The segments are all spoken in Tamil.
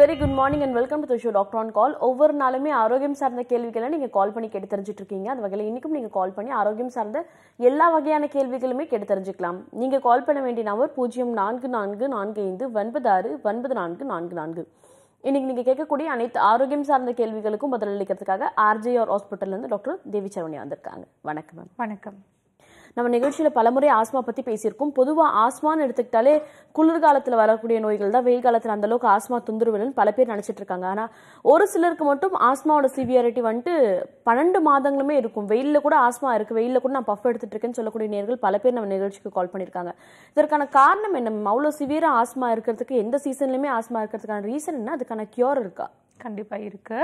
Very good morning and welcome to show doctor on call ஒவ்வொரு நாளுமே ஆரோக்கியம் சார்ந்த கேள்விகளை நீங்கள் கால் பண்ணி கேட்டு தெரிஞ்சுட்டு இருக்கீங்க அந்த வகையில் இன்றைக்கும் நீங்கள் கால் பண்ணி ஆரோக்கியம் சார்ந்த எல்லா வகையான கேள்விகளுமே கேட்டு தெரிஞ்சுக்கலாம் நீங்கள் கால் பண்ண வேண்டிய நம்பர் பூஜ்ஜியம் நான்கு நான்கு நான்கு ஐந்து ஒன்பது ஆறு ஒன்பது நான்கு நான்கு நான்கு இன்னைக்கு நீங்கள் கேட்கக்கூடிய அனைத்து ஆரோக்கியம் சார்ந்த கேள்விகளுக்கும் பதிலளிக்கிறதுக்காக ஆர்ஜிஆர் ஹாஸ்பிட்டல்லேருந்து டாக்டர் தேவி சரவணியா வந்திருக்காங்க வணக்கம் மேம் வணக்கம் நம்ம நிகழ்ச்சியில் பலமுறை ஆஸ்மா பற்றி பேசியிருக்கோம் பொதுவாக ஆஸ்மான்னு எடுத்துக்கிட்டாலே குளிர்காலத்தில் வரக்கூடிய நோய்கள் தான் வெயில் காலத்தில் அந்த அளவுக்கு ஆஸ்மா தொந்தரவுன்னு பல பேர் நினச்சிட்டு இருக்காங்க ஆனால் ஒரு சிலருக்கு மட்டும் ஆஸ்மாவோட சிவியாரிட்டி வந்துட்டு பன்னெண்டு மாதங்களுமே இருக்கும் வெயிலில் கூட ஆஸ்மா இருக்குது வெயிலில் கூட நான் பஃப் எடுத்துட்டு இருக்கேன்னு சொல்லக்கூடிய நேர்கள் பல பேர் நம்ம நிகழ்ச்சிக்கு கால் பண்ணியிருக்காங்க இதற்கான காரணம் என்ன மேம் அவ்வளோ சிவியராக ஆஸ்மா இருக்கிறதுக்கு எந்த சீசன்லையுமே ஆஸ்மா இருக்கிறதுக்கான ரீசன் என்ன அதுக்கான கியூர் இருக்கா கண்டிப்பா இருக்கு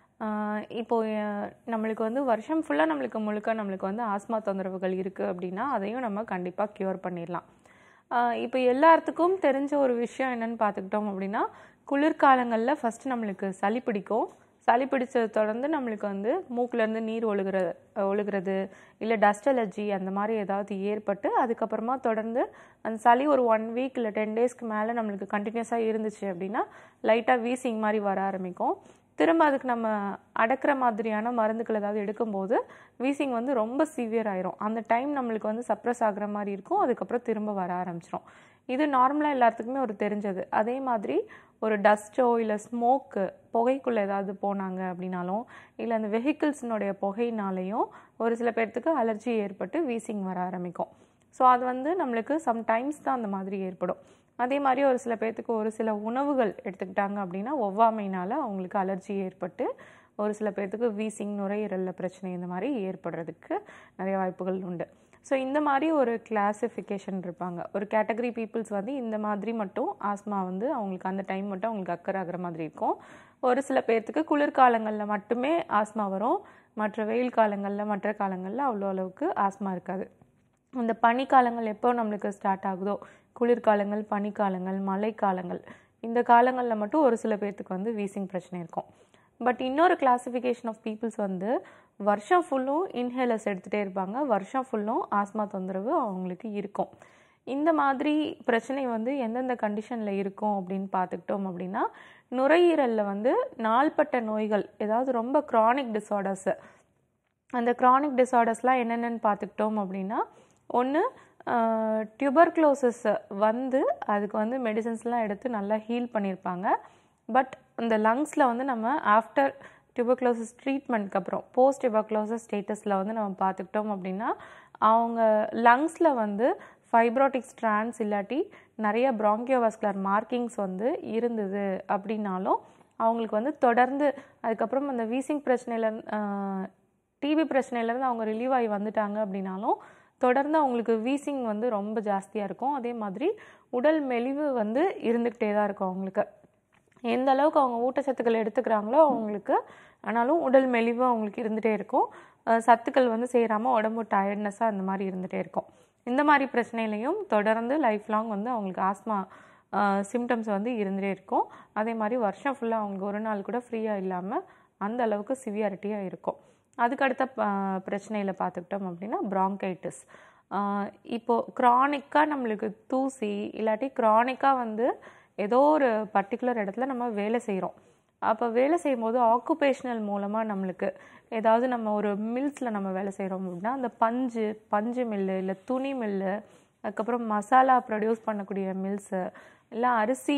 ஆஹ் இப்போ அஹ், நம்மளுக்கு வந்து வருஷம் ஃபுல்லா நம்மளுக்கு முழுக்க நம்மளுக்கு வந்து ஆஸ்மா தொந்தரவுகள் இருக்கு அப்படின்னா அதையும் நம்ம கண்டிப்பா கியூர் பண்ணிடலாம் ஆஹ் இப்போ எல்லாத்துக்கும் தெரிஞ்ச ஒரு விஷயம் என்னன்னு பார்த்துக்கிட்டோம் அப்படின்னா குளிர்காலங்களில் ஃபர்ஸ்ட் நம்மளுக்கு சளி பிடிக்கும் சளி பிடிச்சதை தொடர்ந்து நம்மளுக்கு வந்து மூக்குலேருந்து நீர் ஒழுகுற ஒழுகிறது இல்லை டஸ்ட் அலர்ஜி அந்த மாதிரி ஏதாவது ஏற்பட்டு அதுக்கப்புறமா தொடர்ந்து அந்த சளி ஒரு ஒன் வீக் இல்லை டென் டேஸ்க்கு மேலே நம்மளுக்கு கண்டினியூஸாக இருந்துச்சு அப்படின்னா லைட்டாக வீசிங் மாதிரி வர ஆரம்பிக்கும் திரும்ப அதுக்கு நம்ம அடக்கிற மாதிரியான மருந்துகள் ஏதாவது எடுக்கும்போது வீசிங் வந்து ரொம்ப சிவியர் ஆயிரும் அந்த டைம் நம்மளுக்கு வந்து சப்ரஸ் ஆகுற மாதிரி இருக்கும் அதுக்கப்புறம் திரும்ப வர ஆரம்பிச்சிரும் இது நார்மலாக எல்லாத்துக்குமே ஒரு தெரிஞ்சது அதே மாதிரி ஒரு டஸ்ட்டோ இல்லை ஸ்மோக்கு புகைக்குள்ளே ஏதாவது போனாங்க அப்படின்னாலும் இல்லை அந்த வெஹிக்கிள்ஸினுடைய புகையினாலையும் ஒரு சில பேர்த்துக்கு அலர்ஜி ஏற்பட்டு வீசிங் வர ஆரம்பிக்கும் ஸோ அது வந்து நம்மளுக்கு சம்டைம்ஸ் தான் அந்த மாதிரி ஏற்படும் அதே மாதிரி ஒரு சில பேர்த்துக்கு ஒரு சில உணவுகள் எடுத்துக்கிட்டாங்க அப்படின்னா ஒவ்வாமையினால அவங்களுக்கு அலர்ஜி ஏற்பட்டு ஒரு சில பேர்த்துக்கு வீசிங் நுரையீரலில் பிரச்சனை இந்த மாதிரி ஏற்படுறதுக்கு நிறைய வாய்ப்புகள் உண்டு ஸோ இந்த மாதிரி ஒரு கிளாசிஃபிகேஷன் இருப்பாங்க ஒரு கேட்டகரி பீப்புள்ஸ் வந்து இந்த மாதிரி மட்டும் ஆஸ்மா வந்து அவங்களுக்கு அந்த டைம் மட்டும் அவங்களுக்கு அக்கறை ஆகிற மாதிரி இருக்கும் ஒரு சில பேர்த்துக்கு குளிர்காலங்களில் மட்டுமே ஆஸ்மா வரும் மற்ற வெயில் காலங்களில் மற்ற காலங்களில் அவ்வளோ அளவுக்கு ஆஸ்மா இருக்காது இந்த பனிக்காலங்கள் எப்போ நம்மளுக்கு ஸ்டார்ட் ஆகுதோ குளிர்காலங்கள் பனிக்காலங்கள் மழைக்காலங்கள் இந்த காலங்களில் மட்டும் ஒரு சில பேர்த்துக்கு வந்து வீசிங் பிரச்சனை இருக்கும் பட் இன்னொரு கிளாசிஃபிகேஷன் ஆஃப் பீப்புள்ஸ் வந்து வருஷம் ஃபுல்லும் இன்ஹேலர்ஸ் எடுத்துகிட்டே இருப்பாங்க வருஷம் ஃபுல்லும் ஆஸ்மா தொந்தரவு அவங்களுக்கு இருக்கும் இந்த மாதிரி பிரச்சனை வந்து எந்தெந்த கண்டிஷனில் இருக்கும் அப்படின்னு பார்த்துக்கிட்டோம் அப்படின்னா நுரையீரலில் வந்து நாள்பட்ட நோய்கள் ஏதாவது ரொம்ப க்ரானிக் டிஸார்டர்ஸு அந்த க்ரானிக் டிஸார்டர்ஸ்லாம் என்னென்னு பார்த்துக்கிட்டோம் அப்படின்னா ஒன்று டியூபர்க்ளோசிஸ் வந்து அதுக்கு வந்து மெடிசன்ஸ்லாம் எடுத்து நல்லா ஹீல் பண்ணியிருப்பாங்க பட் இந்த லங்ஸில் வந்து நம்ம ஆஃப்டர் டியூபர்க்ளோசிஸ் ட்ரீட்மெண்ட்க்கு அப்புறம் போஸ்ட் டியூபர்க்ளோசிஸ் ஸ்டேட்டஸில் வந்து நம்ம பார்த்துக்கிட்டோம் அப்படின்னா அவங்க லங்ஸில் வந்து ஃபைப்ரோட்டிக் ஸ்ட்ராண்ட்ஸ் இல்லாட்டி நிறைய ப்ராங்கியோவாஸ்குலர் மார்க்கிங்ஸ் வந்து இருந்தது அப்படின்னாலும் அவங்களுக்கு வந்து தொடர்ந்து அதுக்கப்புறம் அந்த வீசிங் பிரச்சனையில டிபி பிரச்சனையிலேருந்து அவங்க ரிலீவ் ஆகி வந்துட்டாங்க அப்படின்னாலும் தொடர்ந்து அவங்களுக்கு வீசிங் வந்து ரொம்ப ஜாஸ்தியாக இருக்கும் அதே மாதிரி உடல் மெலிவு வந்து இருந்துக்கிட்டே தான் இருக்கும் அவங்களுக்கு எந்த அளவுக்கு அவங்க ஊட்டச்சத்துக்கள் எடுத்துக்கிறாங்களோ அவங்களுக்கு ஆனாலும் உடல் மெலிவு அவங்களுக்கு இருந்துகிட்டே இருக்கும் அஹ் சத்துக்கள் வந்து சேராமல் உடம்பு டயர்ட்னஸாக அந்த மாதிரி இருந்துகிட்டே இருக்கும் இந்த மாதிரி பிரச்சனையிலையும் தொடர்ந்து லைஃப் லாங் வந்து அவங்களுக்கு ஆஸ்மா சிம்டம்ஸ் வந்து இருந்துகிட்டே இருக்கும் அதே மாதிரி வருஷம் ஃபுல்லாக அவங்களுக்கு ஒரு நாள் கூட ஃப்ரீயாக இல்லாமல் அந்த அளவுக்கு சிவியாரிட்டியாக இருக்கும் அதுக்கடுத்த ப- பிரச்சனையில் பார்த்துக்கிட்டோம் அப்படின்னா ப்ராங்கைட்டிஸ் இப்போது க்ரானிக்காக நம்மளுக்கு தூசி இல்லாட்டி க்ரானிக்காக வந்து ஏதோ ஒரு பர்டிகுலர் இடத்துல நம்ம வேலை செய்கிறோம் அப்போ வேலை செய்யும்போது ஆக்குபேஷனல் மூலமாக நம்மளுக்கு ஏதாவது நம்ம ஒரு மில்ஸில் நம்ம வேலை செய்கிறோம் அப்படின்னா அந்த பஞ்சு பஞ்சு மில்லு இல்லை துணி மில்லு அதுக்கப்புறம் மசாலா ப்ரொடியூஸ் பண்ணக்கூடிய மில்ஸு இல்லை அரிசி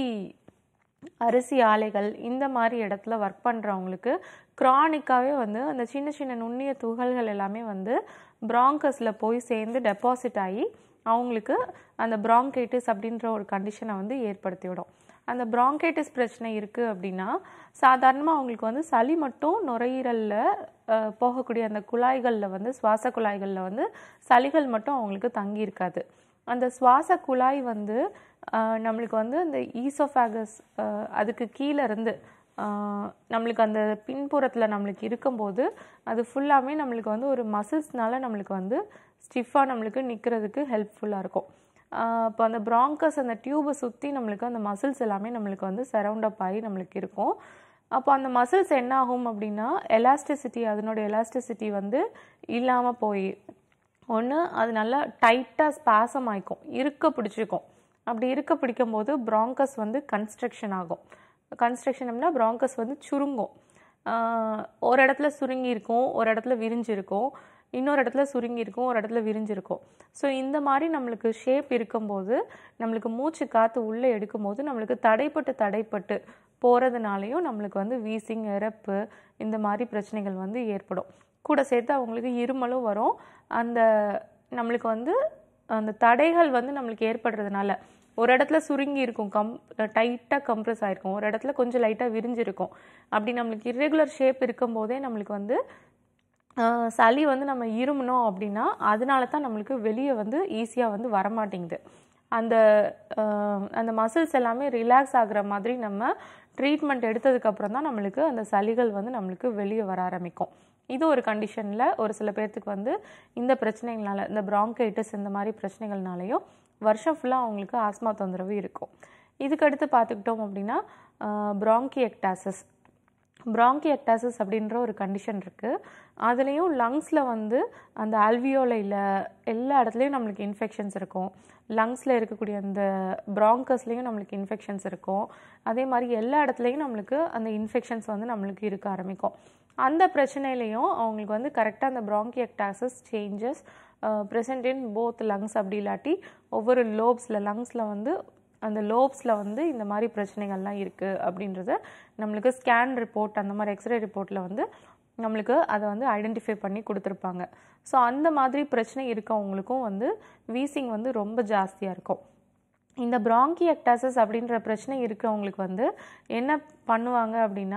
அரிசி ஆலைகள் இந்த மாதிரி இடத்துல ஒர்க் பண்ணுறவங்களுக்கு க்ரானிக்காகவே வந்து அந்த சின்ன சின்ன நுண்ணிய துகள்கள் எல்லாமே வந்து ப்ராங்கஸில் போய் சேர்ந்து டெபாசிட் ஆகி அவங்களுக்கு அந்த ப்ராங்கைட்டிஸ் அப்படின்ற ஒரு கண்டிஷனை வந்து ஏற்படுத்தி விடும் அந்த ப்ராங்கைட்டிஸ் பிரச்சனை இருக்குது அப்படின்னா சாதாரணமாக அவங்களுக்கு வந்து சளி மட்டும் நுரையீரலில் அஹ், போகக்கூடிய அந்த குழாய்களில் வந்து சுவாச குழாய்களில் வந்து சளிகள் மட்டும் அவங்களுக்கு தங்கி இருக்காது அந்த சுவாச குழாய் வந்து ஆஹ், நம்மளுக்கு வந்து அந்த ஈசோஃபேகஸ் அதுக்கு கீழே இருந்து ஆஹ், நம்மளுக்கு அந்த பின்புறத்தில் நம்மளுக்கு இருக்கும்போது அது ஃபுல்லாமே நம்மளுக்கு வந்து ஒரு மசில்ஸ்னால நம்மளுக்கு வந்து ஸ்டிஃபாக நம்மளுக்கு நிற்கிறதுக்கு ஹெல்ப்ஃபுல்லாக இருக்கும் இப்போ அந்த ப்ராங்கஸ் அந்த டியூபை சுற்றி நம்மளுக்கு அந்த மசில்ஸ் எல்லாமே நம்மளுக்கு வந்து சரவுண்ட் அப் ஆகி நம்மளுக்கு இருக்கும் அப்போ அந்த மசில்ஸ் என்ன ஆகும் அப்படின்னா எலாஸ்டிசிட்டி அதனோட எலாஸ்டிசிட்டி வந்து இல்லாமல் போய் ஒன்று அது நல்லா டைட்டாக ஸ்பாசம் ஆயிக்கும் இருக்க பிடிச்சிக்கும் அப்படி இருக்க பிடிக்கும் போது ப்ராங்கஸ் வந்து கன்ஸ்ட்ரக்ஷன் ஆகும் கன்ஸ்ட்ரக்ஷன் அப்படின்னா ப்ராங்கஸ் வந்து சுருங்கும் ஆஹ் ஒரு இடத்துல சுருங்கி இருக்கும் ஒரு இடத்துல விரிஞ்சு இருக்கும் இன்னொரு இடத்துல சுருங்கி இருக்கும் ஒரு இடத்துல விரிஞ்சிருக்கும் ஸோ இந்த மாதிரி நம்மளுக்கு ஷேப் இருக்கும்போது நம்மளுக்கு மூச்சு காற்று உள்ளே எடுக்கும்போது நம்மளுக்கு தடைப்பட்டு தடைப்பட்டு போகிறதுனாலையும் நம்மளுக்கு வந்து வீசிங் இறப்பு இந்த மாதிரி பிரச்சனைகள் வந்து ஏற்படும் கூட சேர்த்து அவங்களுக்கு இருமலும் வரும் அந்த நம்மளுக்கு வந்து அந்த தடைகள் வந்து நம்மளுக்கு ஏற்படுறதுனால ஒரு இடத்துல சுருங்கி இருக்கும் கம் டைட்டாக கம்ப்ரஸ் ஆயிருக்கும் ஒரு இடத்துல கொஞ்சம் லைட்டாக விரிஞ்சிருக்கும் அப்படி நம்மளுக்கு இர்ரெகுலர் ஷேப் இருக்கும்போதே நம்மளுக்கு வந்து ஆஹ் சளி வந்து நம்ம இருமுனோம் அப்படின்னா அதனால தான் நம்மளுக்கு வெளியே வந்து ஈஸியாக வந்து வரமாட்டேங்குது அந்த ஆஹ் அந்த மசில்ஸ் எல்லாமே ரிலாக்ஸ் ஆகுற மாதிரி நம்ம ட்ரீட்மெண்ட் எடுத்ததுக்கப்புறம் தான் நம்மளுக்கு அந்த சளிகள் வந்து நம்மளுக்கு வெளியே வர ஆரம்பிக்கும் இது ஒரு கண்டிஷனில் ஒரு சில பேர்த்துக்கு வந்து இந்த பிரச்சனைகள்னால இந்த bronchitis இந்த மாதிரி பிரச்சனைகள்னாலையும் வருஷம் ஃபுல்லாக அவங்களுக்கு ஆஸ்மா தொந்தரவு இருக்கும் இதுக்கடுத்து பார்த்துக்கிட்டோம் அப்படின்னா ப்ராங்கியக்டாசஸ் ப்ராங்கியக்டாசிஸ் அப்படின்ற ஒரு கண்டிஷன் இருக்குது அதுலேயும் லங்ஸில் வந்து அந்த அல்வியோலையில் எல்லா இடத்துலையும் நம்மளுக்கு இன்ஃபெக்ஷன்ஸ் இருக்கும் லங்ஸில் இருக்கக்கூடிய அந்த ப்ராங்கஸ்லேயும் நம்மளுக்கு இன்ஃபெக்ஷன்ஸ் இருக்கும் அதே மாதிரி எல்லா இடத்துலையும் நம்மளுக்கு அந்த இன்ஃபெக்ஷன்ஸ் வந்து நம்மளுக்கு இருக்க ஆரம்பிக்கும் அந்த பிரச்சனையிலையும் அவங்களுக்கு வந்து கரெக்டாக அந்த bronchiectasis changes present in both lungs அப்படி இல்லாட்டி ஒவ்வொரு லோப்ஸில் லங்ஸில் வந்து அந்த லோப்ஸில் வந்து இந்த மாதிரி பிரச்சனைகள்லாம் இருக்குது அப்படின்றத நம்மளுக்கு ஸ்கேன் ரிப்போர்ட் அந்த மாதிரி எக்ஸ்ரே ரிப்போர்ட்டில் வந்து நம்மளுக்கு அதை வந்து ஐடென்டிஃபை பண்ணி கொடுத்துருப்பாங்க ஸோ அந்த மாதிரி பிரச்சனை இருக்கவங்களுக்கும் வந்து வீசிங் வந்து ரொம்ப ஜாஸ்தியாக இருக்கும் இந்த bronchiectasis அப்படின்ற பிரச்சனை இருக்கிறவங்களுக்கு வந்து என்ன பண்ணுவாங்க அப்படின்னா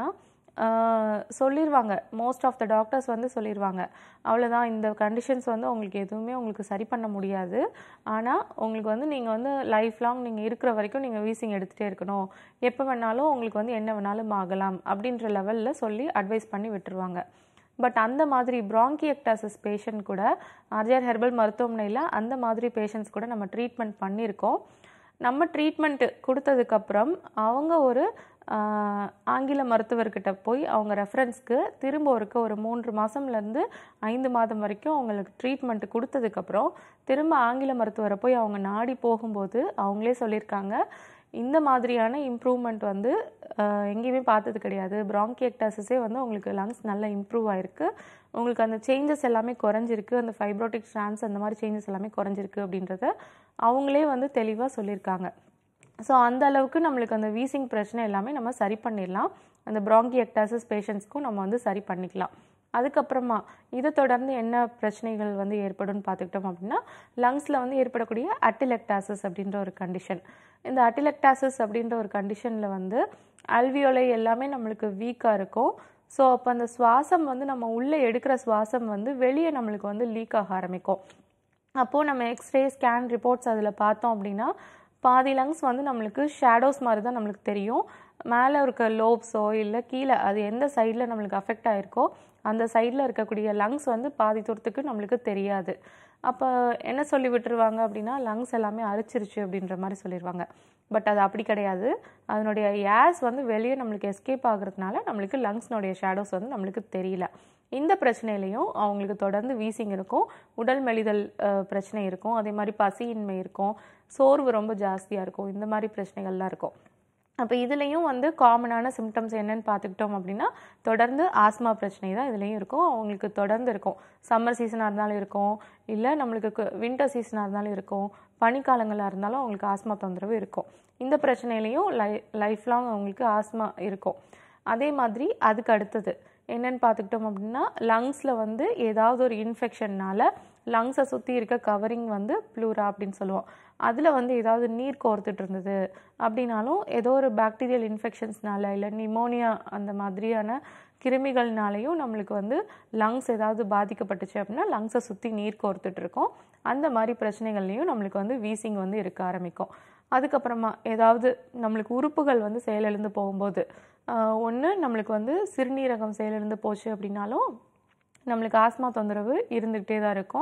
ஆஹ் சொல்லிடுவாங்க மோஸ்ட் ஆஃப் த டாக்டர்ஸ் வந்து சொல்லிடுவாங்க அவ்வளோதான் இந்த கண்டிஷன்ஸ் வந்து உங்களுக்கு எதுவுமே உங்களுக்கு சரி பண்ண முடியாது ஆனால் உங்களுக்கு வந்து நீங்கள் வந்து லைஃப் லாங் நீங்கள் இருக்கிற வரைக்கும் நீங்கள் வீசிங் எடுத்துகிட்டே இருக்கணும் எப்போ வேணாலும் உங்களுக்கு வந்து என்ன வேணாலும் ஆகலாம் அப்படின்ற லெவலில் சொல்லி அட்வைஸ் பண்ணி விட்டுருவாங்க பட் அந்த மாதிரி ப்ராங்கியக்டாசிஸ் பேஷண்ட் கூட ஆர்ஜிஆர் ஹெர்பல் மருத்துவமனையில் அந்த மாதிரி பேஷண்ட்ஸ் கூட நம்ம ட்ரீட்மெண்ட் பண்ணியிருக்கோம் நம்ம ட்ரீட்மெண்ட் கொடுத்ததுக்கப்புறம் அவங்க ஒரு ஆஹ், ஆங்கில மருத்துவர்கிட்ட போய் அவங்க ரெஃபரன்ஸ்க்கு திரும்ப ஒருக்க ஒரு மூன்று மாதம்லேருந்து ஐந்து மாதம் வரைக்கும் அவங்களுக்கு ட்ரீட்மெண்ட் கொடுத்ததுக்கப்புறம் திரும்ப ஆங்கில மருத்துவரை போய் அவங்க நாடி போகும்போது அவங்களே சொல்லியிருக்காங்க இந்த மாதிரியான இம்ப்ரூவ்மெண்ட் வந்து ஆஹ், எங்கேயுமே பார்த்தது கிடையாது ப்ராங்கியக்டாசிஸே வந்து உங்களுக்கு லங்ஸ் நல்லா இம்ப்ரூவ் ஆயிருக்கு உங்களுக்கு அந்த சேஞ்சஸ் எல்லாமே குறைஞ்சிருக்கு அந்த ஃபைப்ரோட்டிக் ஸ்ட்ரான்ஸ் அந்த மாதிரி சேஞ்சஸ் எல்லாமே குறைஞ்சிருக்கு அப்படின்றத அவங்களே வந்து தெளிவாக சொல்லியிருக்காங்க ஸோ அந்த அளவுக்கு நம்மளுக்கு அந்த வீசிங் பிரச்சனை எல்லாமே நம்ம சரி பண்ணிடலாம் அந்த ப்ராங்கியக்டாசிஸ் பேஷண்ட்ஸ்க்கும் நம்ம வந்து சரி பண்ணிக்கலாம் அதுக்கப்புறமா இதை தொடர்ந்து என்ன பிரச்சனைகள் வந்து ஏற்படும்னு பார்த்துக்கிட்டோம் அப்படின்னா லங்ஸில் வந்து ஏற்படக்கூடிய அட்டிலெக்டாசிஸ் அப்படின்ற ஒரு கண்டிஷன் இந்த அட்டிலெக்டாசிஸ் அப்படின்ற ஒரு கண்டிஷனில் வந்து அல்வியோலை எல்லாமே நம்மளுக்கு வீக்காக இருக்கும் ஸோ அப்போ அந்த சுவாசம் வந்து நம்ம உள்ளே எடுக்கிற சுவாசம் வந்து வெளியே நம்மளுக்கு வந்து லீக் ஆக ஆரம்பிக்கும் அப்போது நம்ம எக்ஸ்ரே ஸ்கேன் ரிப்போர்ட்ஸ் அதில் பார்த்தோம் அப்படின்னா பாதி லங்ஸ் வந்து நம்மளுக்கு ஷேடோஸ் மாதிரி தான் நம்மளுக்கு தெரியும் மேலே இருக்க லோப்ஸோ இல்லை கீழே அது எந்த சைடில் நம்மளுக்கு அஃபெக்ட் ஆயிருக்கோ அந்த சைடில் இருக்கக்கூடிய லங்ஸ் வந்து பாதி தூரத்துக்கு நம்மளுக்கு தெரியாது அப்போ என்ன சொல்லி விட்டுருவாங்க அப்படின்னா லங்ஸ் எல்லாமே அரிச்சிருச்சு அப்படின்ற மாதிரி சொல்லிடுவாங்க பட் அது அப்படி கிடையாது அதனுடைய ஏர்ஸ் வந்து வெளியே நம்மளுக்கு எஸ்கேப் ஆகுறதுனால நம்மளுக்கு லங்ஸ்னுடைய ஷேடோஸ் வந்து நம்மளுக்கு தெரியல இந்த பிரச்சனையிலையும் அவங்களுக்கு தொடர்ந்து வீசிங் இருக்கும் உடல் மெலிதல் அஹ், பிரச்சனை இருக்கும் அதே மாதிரி பசியின்மை இருக்கும் சோர்வு ரொம்ப ஜாஸ்தியாக இருக்கும் இந்த மாதிரி பிரச்சனைகள்லாம் இருக்கும் அப்போ இதுலேயும் வந்து காமனான சிம்டம்ஸ் என்னன்னு பார்த்துக்கிட்டோம் அப்படின்னா தொடர்ந்து ஆஸ்மா பிரச்சனை தான் இதுலேயும் இருக்கும் அவங்களுக்கு தொடர்ந்து இருக்கும் சம்மர் சீசனாக இருந்தாலும் இருக்கும் இல்லை நம்மளுக்கு வின்டர் சீசனாக இருந்தாலும் இருக்கும் பனிக்காலங்களாக இருந்தாலும் அவங்களுக்கு ஆஸ்மா தொந்தரவு இருக்கும் இந்த பிரச்சனையிலையும் லை லைஃப் லாங் அவங்களுக்கு ஆஸ்மா இருக்கும் அதே மாதிரி அதுக்கு அடுத்தது என்னன்னு பார்த்துக்கிட்டோம் அப்படின்னா லங்ஸில் வந்து ஏதாவது ஒரு இன்ஃபெக்ஷன்னால லங்ஸை சுற்றி இருக்க கவரிங் வந்து ப்ளூரா அப்படின்னு சொல்லுவோம் அதில் வந்து ஏதாவது நீர் கோர்த்துட்டு இருந்தது அப்படின்னாலும் ஏதோ ஒரு பாக்டீரியல் இன்ஃபெக்ஷன்ஸ்னால இல்லை நிமோனியா அந்த மாதிரியான கிருமிகள்னாலையும் நம்மளுக்கு வந்து லங்ஸ் ஏதாவது பாதிக்கப்பட்டுச்சு அப்படின்னா லங்ஸை சுற்றி நீர் கோர்த்துட்டு இருக்கோம் அந்த மாதிரி பிரச்சனைகள்லையும் நம்மளுக்கு வந்து வீசிங் வந்து இருக்க ஆரம்பிக்கும் அதுக்கப்புறமா ஏதாவது நம்மளுக்கு உறுப்புகள் வந்து செயலிழந்து போகும்போது ஒன்று நம்மளுக்கு வந்து சிறுநீரகம் செயலிழந்து போச்சு அப்படின்னாலும் நம்மளுக்கு ஆஸ்மா தொந்தரவு இருந்துக்கிட்டே தான் இருக்கும்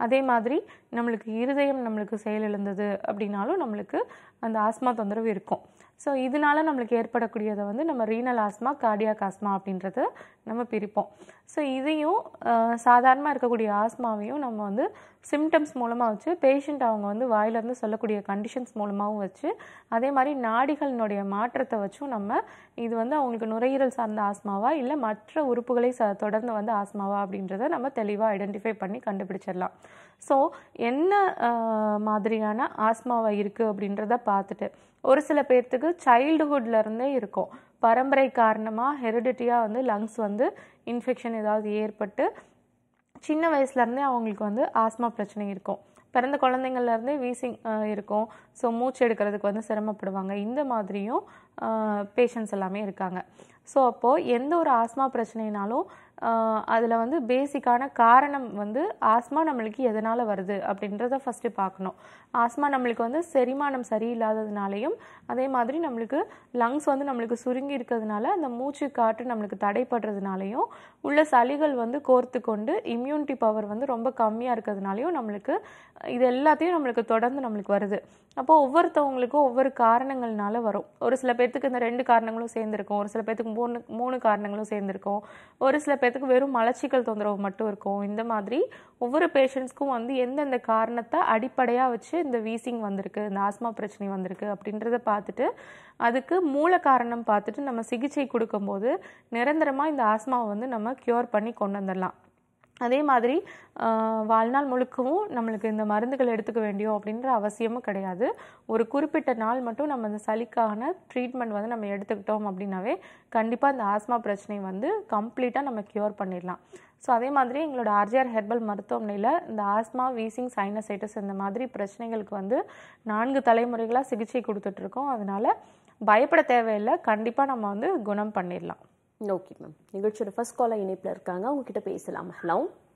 அதே மாதிரி நம்மளுக்கு இருதயம் நம்மளுக்கு செயலிழந்தது அப்படின்னாலும் நம்மளுக்கு அந்த ஆஸ்மா தொந்தரவு இருக்கும் ஸோ இதனால நம்மளுக்கு ஏற்படக்கூடியதை வந்து நம்ம ரீனல் ஆஸ்மா கார்டியாக் ஆஸ்மா அப்படின்றத நம்ம பிரிப்போம் ஸோ இதையும் சாதாரணமாக இருக்கக்கூடிய ஆஸ்மாவையும் நம்ம வந்து சிம்டம்ஸ் மூலமாக வச்சு பேஷண்ட் அவங்க வந்து வாயிலிருந்து சொல்லக்கூடிய கண்டிஷன்ஸ் மூலமாகவும் வச்சு அதே மாதிரி நாடிகளினுடைய மாற்றத்தை வச்சும் நம்ம இது வந்து அவங்களுக்கு நுரையீரல் சார்ந்த ஆஸ்மாவா இல்லை மற்ற உறுப்புகளை ச தொடர்ந்து வந்து ஆஸ்மாவா அப்படின்றத நம்ம தெளிவாக ஐடென்டிஃபை பண்ணி கண்டுபிடிச்சிடலாம் ஸோ என்ன ஆஹ், மாதிரியான ஆஸ்மாவா இருக்குது அப்படின்றத பார்த்துட்டு ஒரு சில பேர்த்துக்கு childhoodல இருந்தே இருக்கும் பரம்பரை காரணமாக ஹெரிடிட்டியாக வந்து லங்ஸ் வந்து இன்ஃபெக்ஷன் ஏதாவது ஏற்பட்டு சின்ன வயசுலேருந்தே அவங்களுக்கு வந்து ஆஸ்மா பிரச்சனை இருக்கும் பிறந்த குழந்தைங்கள்ல இருந்தே வீசிங் இருக்கும் ஸோ மூச்சு எடுக்கிறதுக்கு வந்து சிரமப்படுவாங்க இந்த மாதிரியும் பேஷண்ட்ஸ் எல்லாமே இருக்காங்க ஸோ அப்போது எந்த ஒரு ஆஸ்மா பிரச்சனைனாலும் அதில் வந்து பேசிக்கான காரணம் வந்து ஆஸ்மா நம்மளுக்கு எதனால் வருது அப்படின்றத ஃபஸ்ட்டு பார்க்கணும் ஆஸ்மா நம்மளுக்கு வந்து செரிமானம் சரியில்லாததுனாலையும் அதே மாதிரி நம்மளுக்கு லங்ஸ் வந்து நம்மளுக்கு சுருங்கி இருக்கிறதுனால அந்த மூச்சு காற்று நம்மளுக்கு தடைப்படுறதுனாலையும் உள்ள சளிகள் வந்து கோர்த்து கொண்டு இம்யூனிட்டி பவர் வந்து ரொம்ப கம்மியாக இருக்கிறதுனாலையும் நம்மளுக்கு இது எல்லாத்தையும் நம்மளுக்கு தொடர்ந்து நம்மளுக்கு வருது அப்போ ஒவ்வொருத்தவங்களுக்கும் ஒவ்வொரு காரணங்கள்னால வரும் ஒரு சில பேர்த்துக்கு இந்த ரெண்டு காரணங்களும் சேர்ந்துருக்கும் ஒரு சில பேர்த்துக்கு மூணு மூணு காரணங்களும் சேர்ந்துருக்கும் ஒரு சில பேர்த்துக்கு வெறும் மலச்சிக்கல் தொந்தரவு மட்டும் இருக்கும் இந்த மாதிரி ஒவ்வொரு பேஷண்ட்ஸ்க்கும் வந்து எந்தெந்த காரணத்தை அடிப்படையாக வச்சு இந்த வீசிங் வந்திருக்கு இந்த ஆஸ்மா பிரச்சனை வந்திருக்கு அப்படின்றத பார்த்துட்டு அதுக்கு மூல காரணம் பார்த்துட்டு நம்ம சிகிச்சை கொடுக்கும்போது நிரந்தரமாக இந்த ஆஸ்மாவை வந்து நம்ம க்யூர் பண்ணி கொண்டு வந்துடலாம் அதே மாதிரி ஆஹ், வாழ்நாள் முழுக்கவும் நம்மளுக்கு இந்த மருந்துகள் எடுத்துக்க வேண்டியும் அப்படின்ற அவசியமும் கிடையாது ஒரு குறிப்பிட்ட நாள் மட்டும் நம்ம இந்த சளிக்கான ட்ரீட்மெண்ட் வந்து நம்ம எடுத்துக்கிட்டோம் அப்படின்னாவே கண்டிப்பாக இந்த ஆஸ்மா பிரச்சனை வந்து கம்ப்ளீட்டாக நம்ம க்யூர் பண்ணிடலாம் ஸோ அதே மாதிரி எங்களோட ஆர்ஜிஆர் ஹெர்பல் மருத்துவமனையில் இந்த ஆஸ்மா வீசிங் சைனசைட்டிஸ் இந்த மாதிரி பிரச்சனைகளுக்கு வந்து நான்கு தலைமுறைகளாக சிகிச்சை கொடுத்துட்ருக்கோம் அதனால பயப்பட தேவையில்லை கண்டிப்பாக நம்ம வந்து குணம் பண்ணிடலாம் ஓகே மேம் நிகழ்ச்சியோட ஃபர்ஸ்ட் காலர் இணைப்பில் இருக்காங்க அவங்க கிட்ட பேசலாம் ஹலோ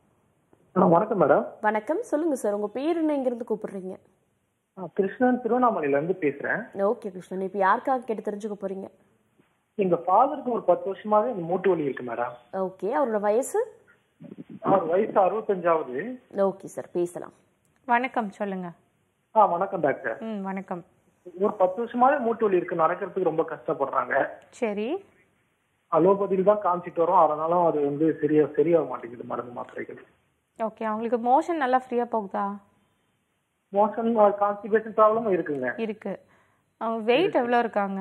ஆ, வணக்கம் மேடம் வணக்கம் சொல்லுங்க சார் உங்க பேர் என்ன எங்கிருந்து கூப்பிடுறீங்க நான் கிருஷ்ணன் திருவண்ணாமலையில இருந்து பேசுறேன் ஓகே கிருஷ்ணன் இப்போ யாருக்காக கேட்டு தெரிஞ்சுக்க போறீங்க எங்க ஃபாதருக்கு ஒரு பத்து வருஷமாவே இந்த மூட்டு வலி இருக்கு மேடம் ஓகே அவரோட வயசு அவர் வயசு அறுபத்தஞ்சாவது ஓகே சார் பேசலாம் வணக்கம் சொல்லுங்க ஆ வணக்கம் டாக்டர் ம் வணக்கம் ஒரு பத்து வருஷமாவே மூட்டு வலி இருக்கு நடக்கிறதுக்கு ரொம்ப கஷ்டப்படுறாங்க சரி அலோபதியில் தான் காமிச்சிட்டு வரோம் அதனால அது வந்து சரியா சரியாக மாட்டேங்குது மருந்து மாத்திரைகள் ஓகே அவங்களுக்கு மோஷன் நல்லா ஃப்ரீயாக போகுதா மோஷன் கான்ஸ்டிபேஷன் ப்ராப்ளமும் இருக்குங்க இருக்கு அவங்க வெயிட் எவ்வளோ இருக்காங்க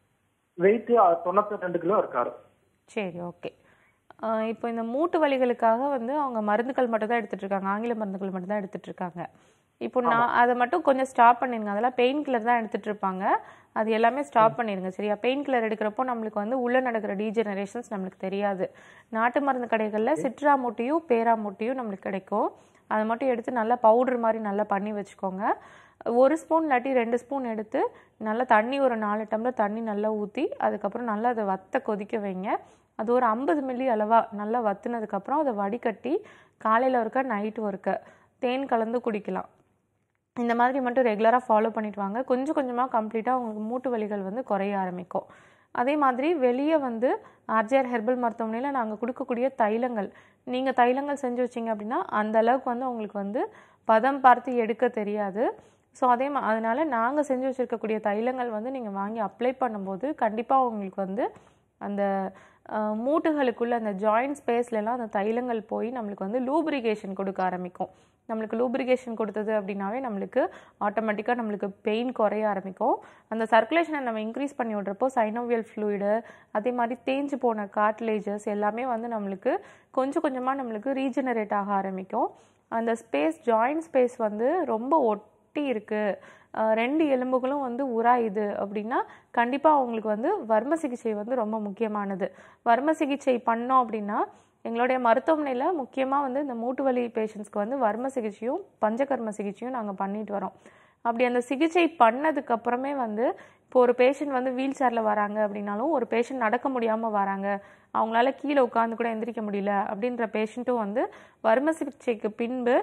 வெயிட் தொண்ணூத்தி ரெண்டு கிலோ இருக்காரு சரி ஓகே இப்போ இந்த மூட்டு வலிகளுக்காக வந்து அவங்க மருந்துகள் மட்டும் தான் எடுத்துட்டு இருக்காங்க ஆங்கில மருந்துகள் மட்டும் தான் எடுத்துட்டு இருக்காங்க இப்போ நான் அதை மட்டும் கொஞ்சம் ஸ்டாப் பண்ணிருங்க அதெல்லாம் பெயின் கில்லர் தான் எடுத்துட்டு இருப்பாங்க அது எல்லாமே ஸ்டாப் பண்ணிருங்க சரியா பெயின் கில்லர் எடுக்கிறப்போ நம்மளுக்கு வந்து உள்ள நடக்கிற டீஜெனரேஷன்ஸ் நம்மளுக்கு தெரியாது நாட்டு மருந்து கடைகளில் சிட்ரா மூட்டையும் பேரா மூட்டையும் நம்மளுக்கு கிடைக்கும் அதை மட்டும் எடுத்து நல்லா பவுடர் மாதிரி நல்லா பண்ணி வச்சுக்கோங்க ஒரு ஸ்பூன் இல்லாட்டி ரெண்டு ஸ்பூன் எடுத்து நல்லா தண்ணி ஒரு நாலு டம்ளர் தண்ணி நல்லா ஊற்றி அதுக்கப்புறம் நல்லா அதை வத்த கொதிக்க வைங்க அது ஒரு ஐம்பது மில்லி அளவா நல்லா வத்துனதுக்கப்புறம் அதை வடிகட்டி காலையில் ஒருக்க நைட்டு ஒருக்க தேன் கலந்து குடிக்கலாம் இந்த மாதிரி மட்டும் ரெகுலராக ஃபாலோ பண்ணிட்டு வாங்க கொஞ்சம் கொஞ்சமாக கம்ப்ளீட்டாக உங்களுக்கு மூட்டு வலிகள் வந்து குறைய ஆரம்பிக்கும் அதே மாதிரி வெளியே வந்து ஆர்ஜிஆர் ஹெர்பல் மருத்துவமனையில் நாங்கள் கொடுக்கக்கூடிய தைலங்கள் நீங்கள் தைலங்கள் செஞ்சு வச்சீங்க அப்படின்னா அந்த அளவுக்கு வந்து உங்களுக்கு வந்து பதம் பார்த்து எடுக்க தெரியாது ஸோ அதே மா அதனால் நாங்கள் செஞ்சு வச்சுருக்கக்கூடிய தைலங்கள் வந்து நீங்கள் வாங்கி அப்ளை பண்ணும்போது கண்டிப்பாக உங்களுக்கு வந்து அந்த அஹ், மூட்டுகளுக்குள்ள அந்த ஜாயிண்ட் ஸ்பேஸ்லலாம் அந்த தைலங்கள் போய் நம்மளுக்கு வந்து லூப்ரிகேஷன் கொடுக்க ஆரம்பிக்கும் நம்மளுக்கு லூப்ரிகேஷன் கொடுத்தது அப்படின்னாவே நம்மளுக்கு ஆட்டோமேட்டிக்காக நம்மளுக்கு பெயின் குறைய ஆரம்பிக்கும் அந்த சர்க்குலேஷனை நம்ம இன்க்ரீஸ் பண்ணி விட்றப்போ சைனோவியல் ஃப்ளூயிடு அதே மாதிரி தேஞ்சு போன கார்ட்லேஜஸ் எல்லாமே வந்து நம்மளுக்கு கொஞ்சம் கொஞ்சமாக நம்மளுக்கு ரீஜெனரேட் ஆக ஆரம்பிக்கும் அந்த ஸ்பேஸ் ஜாயிண்ட் ஸ்பேஸ் வந்து ரொம்ப ஒட்டி இருக்குது அஹ் ரெண்டு எலும்புகளும் வந்து உராயுது அப்படின்னா கண்டிப்பாக அவங்களுக்கு வந்து வர்ம சிகிச்சை வந்து ரொம்ப முக்கியமானது வர்ம சிகிச்சை பண்ணோம் அப்படின்னா எங்களுடைய மருத்துவமனையில் முக்கியமாக வந்து இந்த மூட்டு வலி பேஷண்ட்ஸ்க்கு வந்து வர்ம சிகிச்சையும் பஞ்சகர்ம சிகிச்சையும் நாங்கள் பண்ணிட்டு வரோம் அப்படி அந்த சிகிச்சை பண்ணதுக்கு அப்புறமே வந்து இப்போ ஒரு பேஷண்ட் வந்து வீல் சேரில் வராங்க அப்படின்னாலும் ஒரு பேஷண்ட் நடக்க முடியாமல் வராங்க அவங்களால கீழே உட்காந்து கூட எந்திரிக்க முடியல அப்படின்ற பேஷண்ட்டும் வந்து வர்ம சிகிச்சைக்கு பின்பு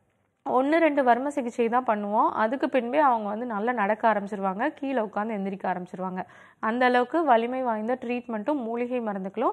ஒன்று ரெண்டு வர்ம சிகிச்சை தான் பண்ணுவோம் அதுக்கு பின்பே அவங்க வந்து நல்லா நடக்க ஆரம்பிச்சிருவாங்க கீழே உட்காந்து எந்திரிக்க ஆரம்பிச்சிருவாங்க அந்த அளவுக்கு வலிமை வாய்ந்த ட்ரீட்மெண்ட்டும் மூலிகை மருந்துகளும்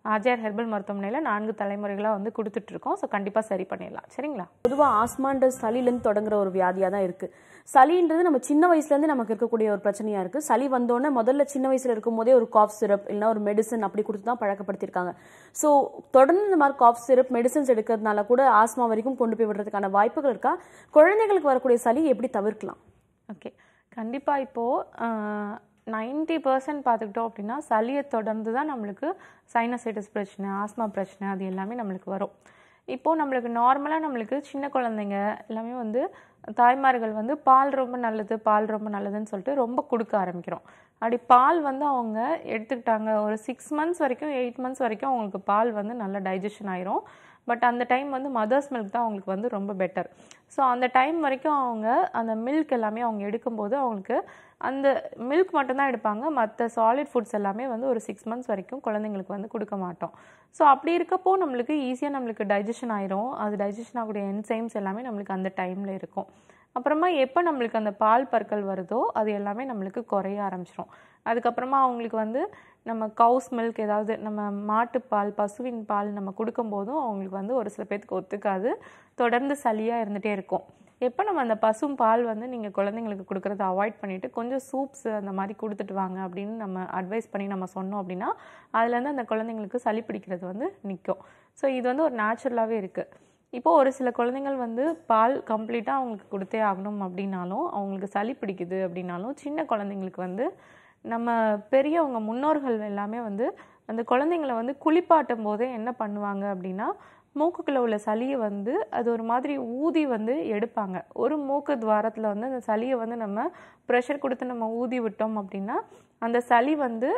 ஆர்ஜிஆர் ஹெர்பல் மருத்துவமனையில் நான்கு தலைமுறைகளாக வந்து கொடுத்துட்ருக்கோம் ஸோ கண்டிப்பாக சரி பண்ணிடலாம் சரிங்களா பொதுவாக ஆஸ்மான்றது சளியிலேருந்து தொடங்குற ஒரு வியாதியாக தான் இருக்குது சளின்றது நம்ம சின்ன வயசுலேருந்து நமக்கு இருக்கக்கூடிய ஒரு பிரச்சனையாக இருக்குது சளி வந்தோடனே முதல்ல சின்ன வயசில் இருக்கும்போதே ஒரு காஃப் சிரப் இல்லைன்னா ஒரு மெடிசன் அப்படி கொடுத்து தான் பழக்கப்படுத்தியிருக்காங்க ஸோ தொடர்ந்து இந்த மாதிரி காஃப் சிரப் மெடிசன்ஸ் எடுக்கிறதுனால கூட ஆஸ்மா வரைக்கும் கொண்டு போய் விடுறதுக்கான வாய்ப்புகள் இருக்கா குழந்தைகளுக்கு வரக்கூடிய சளி எப்படி தவிர்க்கலாம் ஓகே கண்டிப்பாக இப்போது நைன்ட்டி பர்சன்ட் பார்த்துக்கிட்டோம் அப்படின்னா சளியை தொடர்ந்து தான் நம்மளுக்கு சைனசைட்டிஸ் பிரச்சனை ஆஸ்மா பிரச்சனை அது எல்லாமே நம்மளுக்கு வரும் இப்போது நம்மளுக்கு நார்மலாக நம்மளுக்கு சின்ன குழந்தைங்க எல்லாமே வந்து தாய்மார்கள் வந்து பால் ரொம்ப நல்லது பால் ரொம்ப நல்லதுன்னு சொல்லிட்டு ரொம்ப கொடுக்க ஆரம்பிக்கிறோம் அப்படி பால் வந்து அவங்க எடுத்துக்கிட்டாங்க ஒரு சிக்ஸ் மந்த்ஸ் வரைக்கும் எயிட் மந்த்ஸ் வரைக்கும் அவங்களுக்கு பால் வந்து நல்லா டைஜஷன் ஆயிரும் பட் அந்த டைம் வந்து மதர்ஸ் மில்க் தான் அவங்களுக்கு வந்து ரொம்ப பெட்டர் ஸோ அந்த டைம் வரைக்கும் அவங்க அந்த மில்க் எல்லாமே அவங்க எடுக்கும்போது அவங்களுக்கு அந்த மில்க் மட்டும்தான் எடுப்பாங்க மற்ற சாலிட் ஃபுட்ஸ் எல்லாமே வந்து ஒரு சிக்ஸ் மந்த்ஸ் வரைக்கும் குழந்தைங்களுக்கு வந்து கொடுக்க மாட்டோம் ஸோ அப்படி இருக்கப்போ நம்மளுக்கு ஈஸியாக நம்மளுக்கு டைஜஷன் ஆயிரும் அது டைஜஷன் ஆகக்கூடிய என்சைம்ஸ் எல்லாமே நம்மளுக்கு அந்த டைமில் இருக்கும் அப்புறமா எப்போ நம்மளுக்கு அந்த பால் பற்கள் வருதோ அது எல்லாமே நம்மளுக்கு குறைய ஆரம்பிச்சிரும் அதுக்கப்புறமா அவங்களுக்கு வந்து நம்ம கவுஸ் மில்க் ஏதாவது நம்ம மாட்டுப்பால் பசுவின் பால் நம்ம கொடுக்கும்போதும் அவங்களுக்கு வந்து ஒரு சில பேர்த்துக்கு ஒத்துக்காது தொடர்ந்து சளியாக இருந்துகிட்டே இருக்கும் எப்போ நம்ம அந்த பசும் பால் வந்து நீங்கள் குழந்தைங்களுக்கு கொடுக்குறத அவாய்ட் பண்ணிவிட்டு கொஞ்சம் சூப்ஸ் அந்த மாதிரி கொடுத்துட்டு வாங்க அப்படின்னு நம்ம அட்வைஸ் பண்ணி நம்ம சொன்னோம் அப்படின்னா அதுலேருந்து அந்த குழந்தைங்களுக்கு சளி பிடிக்கிறது வந்து நிற்கும் ஸோ இது வந்து ஒரு நேச்சுரலாகவே இருக்குது இப்போ ஒரு சில குழந்தைங்கள் வந்து பால் கம்ப்ளீட்டாக அவங்களுக்கு கொடுத்தே ஆகணும் அப்படின்னாலும் அவங்களுக்கு சளி பிடிக்குது அப்படின்னாலும் சின்ன குழந்தைங்களுக்கு வந்து நம்ம பெரியவங்க முன்னோர்கள் எல்லாமே வந்து அந்த குழந்தைங்கள வந்து குளிப்பாட்டும் போதே என்ன பண்ணுவாங்க அப்படின்னா மூக்குக்குள்ள உள்ள சளியை வந்து அது ஒரு மாதிரி ஊதி வந்து எடுப்பாங்க ஒரு மூக்கு துவாரத்தில் வந்து அந்த சளியை வந்து நம்ம ப்ரெஷர் கொடுத்து நம்ம ஊதி விட்டோம் அப்படின்னா அந்த சளி வந்து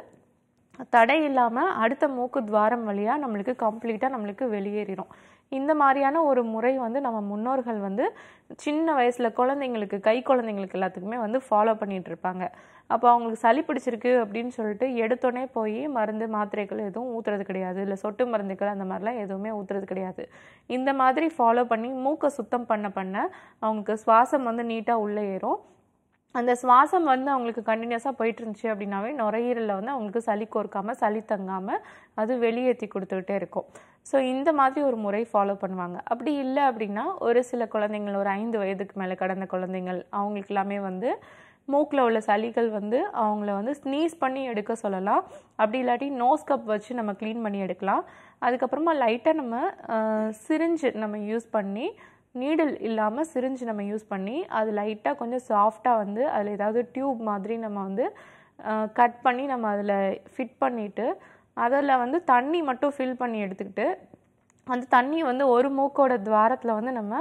தடை இல்லாமல் அடுத்த மூக்கு துவாரம் வழியாக நம்மளுக்கு கம்ப்ளீட்டாக நம்மளுக்கு வெளியேறிடும் இந்த மாதிரியான ஒரு முறை வந்து நம்ம முன்னோர்கள் வந்து சின்ன வயசில் குழந்தைங்களுக்கு கை குழந்தைங்களுக்கு எல்லாத்துக்குமே வந்து ஃபாலோ பண்ணிட்டு இருப்பாங்க அப்போ அவங்களுக்கு சளி பிடிச்சிருக்கு அப்படின்னு சொல்லிட்டு எடுத்தோடனே போய் மருந்து மாத்திரைகள் எதுவும் ஊற்றுறது கிடையாது இல்லை சொட்டு மருந்துகள் அந்த மாதிரிலாம் எதுவுமே ஊற்றுறது கிடையாது இந்த மாதிரி ஃபாலோ பண்ணி மூக்கை சுத்தம் பண்ண பண்ண அவங்களுக்கு சுவாசம் வந்து நீட்டாக உள்ளே ஏறும் அந்த சுவாசம் வந்து அவங்களுக்கு கண்டினியூஸாக போயிட்டு இருந்துச்சு அப்படின்னாவே நுரையீரலில் வந்து அவங்களுக்கு சளி கோர்க்காம சளி தங்காமல் அது வெளியேற்றி கொடுத்துக்கிட்டே இருக்கும் ஸோ இந்த மாதிரி ஒரு முறை ஃபாலோ பண்ணுவாங்க அப்படி இல்லை அப்படின்னா ஒரு சில குழந்தைங்கள் ஒரு ஐந்து வயதுக்கு மேலே கடந்த குழந்தைங்கள் அவங்களுக்கு எல்லாமே வந்து மூக்கில் உள்ள சளிகள் வந்து அவங்கள வந்து ஸ்னீஸ் பண்ணி எடுக்க சொல்லலாம் அப்படி இல்லாட்டி நோஸ் கப் வச்சு நம்ம க்ளீன் பண்ணி எடுக்கலாம் அதுக்கப்புறமா லைட்டாக நம்ம சிரிஞ்சு நம்ம யூஸ் பண்ணி நீடில் இல்லாமல் சிரிஞ்சு நம்ம யூஸ் பண்ணி அது லைட்டாக கொஞ்சம் சாஃப்டாக வந்து அதில் ஏதாவது டியூப் மாதிரி நம்ம வந்து கட் பண்ணி நம்ம அதில் ஃபிட் பண்ணிவிட்டு அதில் வந்து தண்ணி மட்டும் ஃபில் பண்ணி எடுத்துக்கிட்டு அந்த தண்ணி வந்து ஒரு மூக்கோட துவாரத்தில் வந்து நம்ம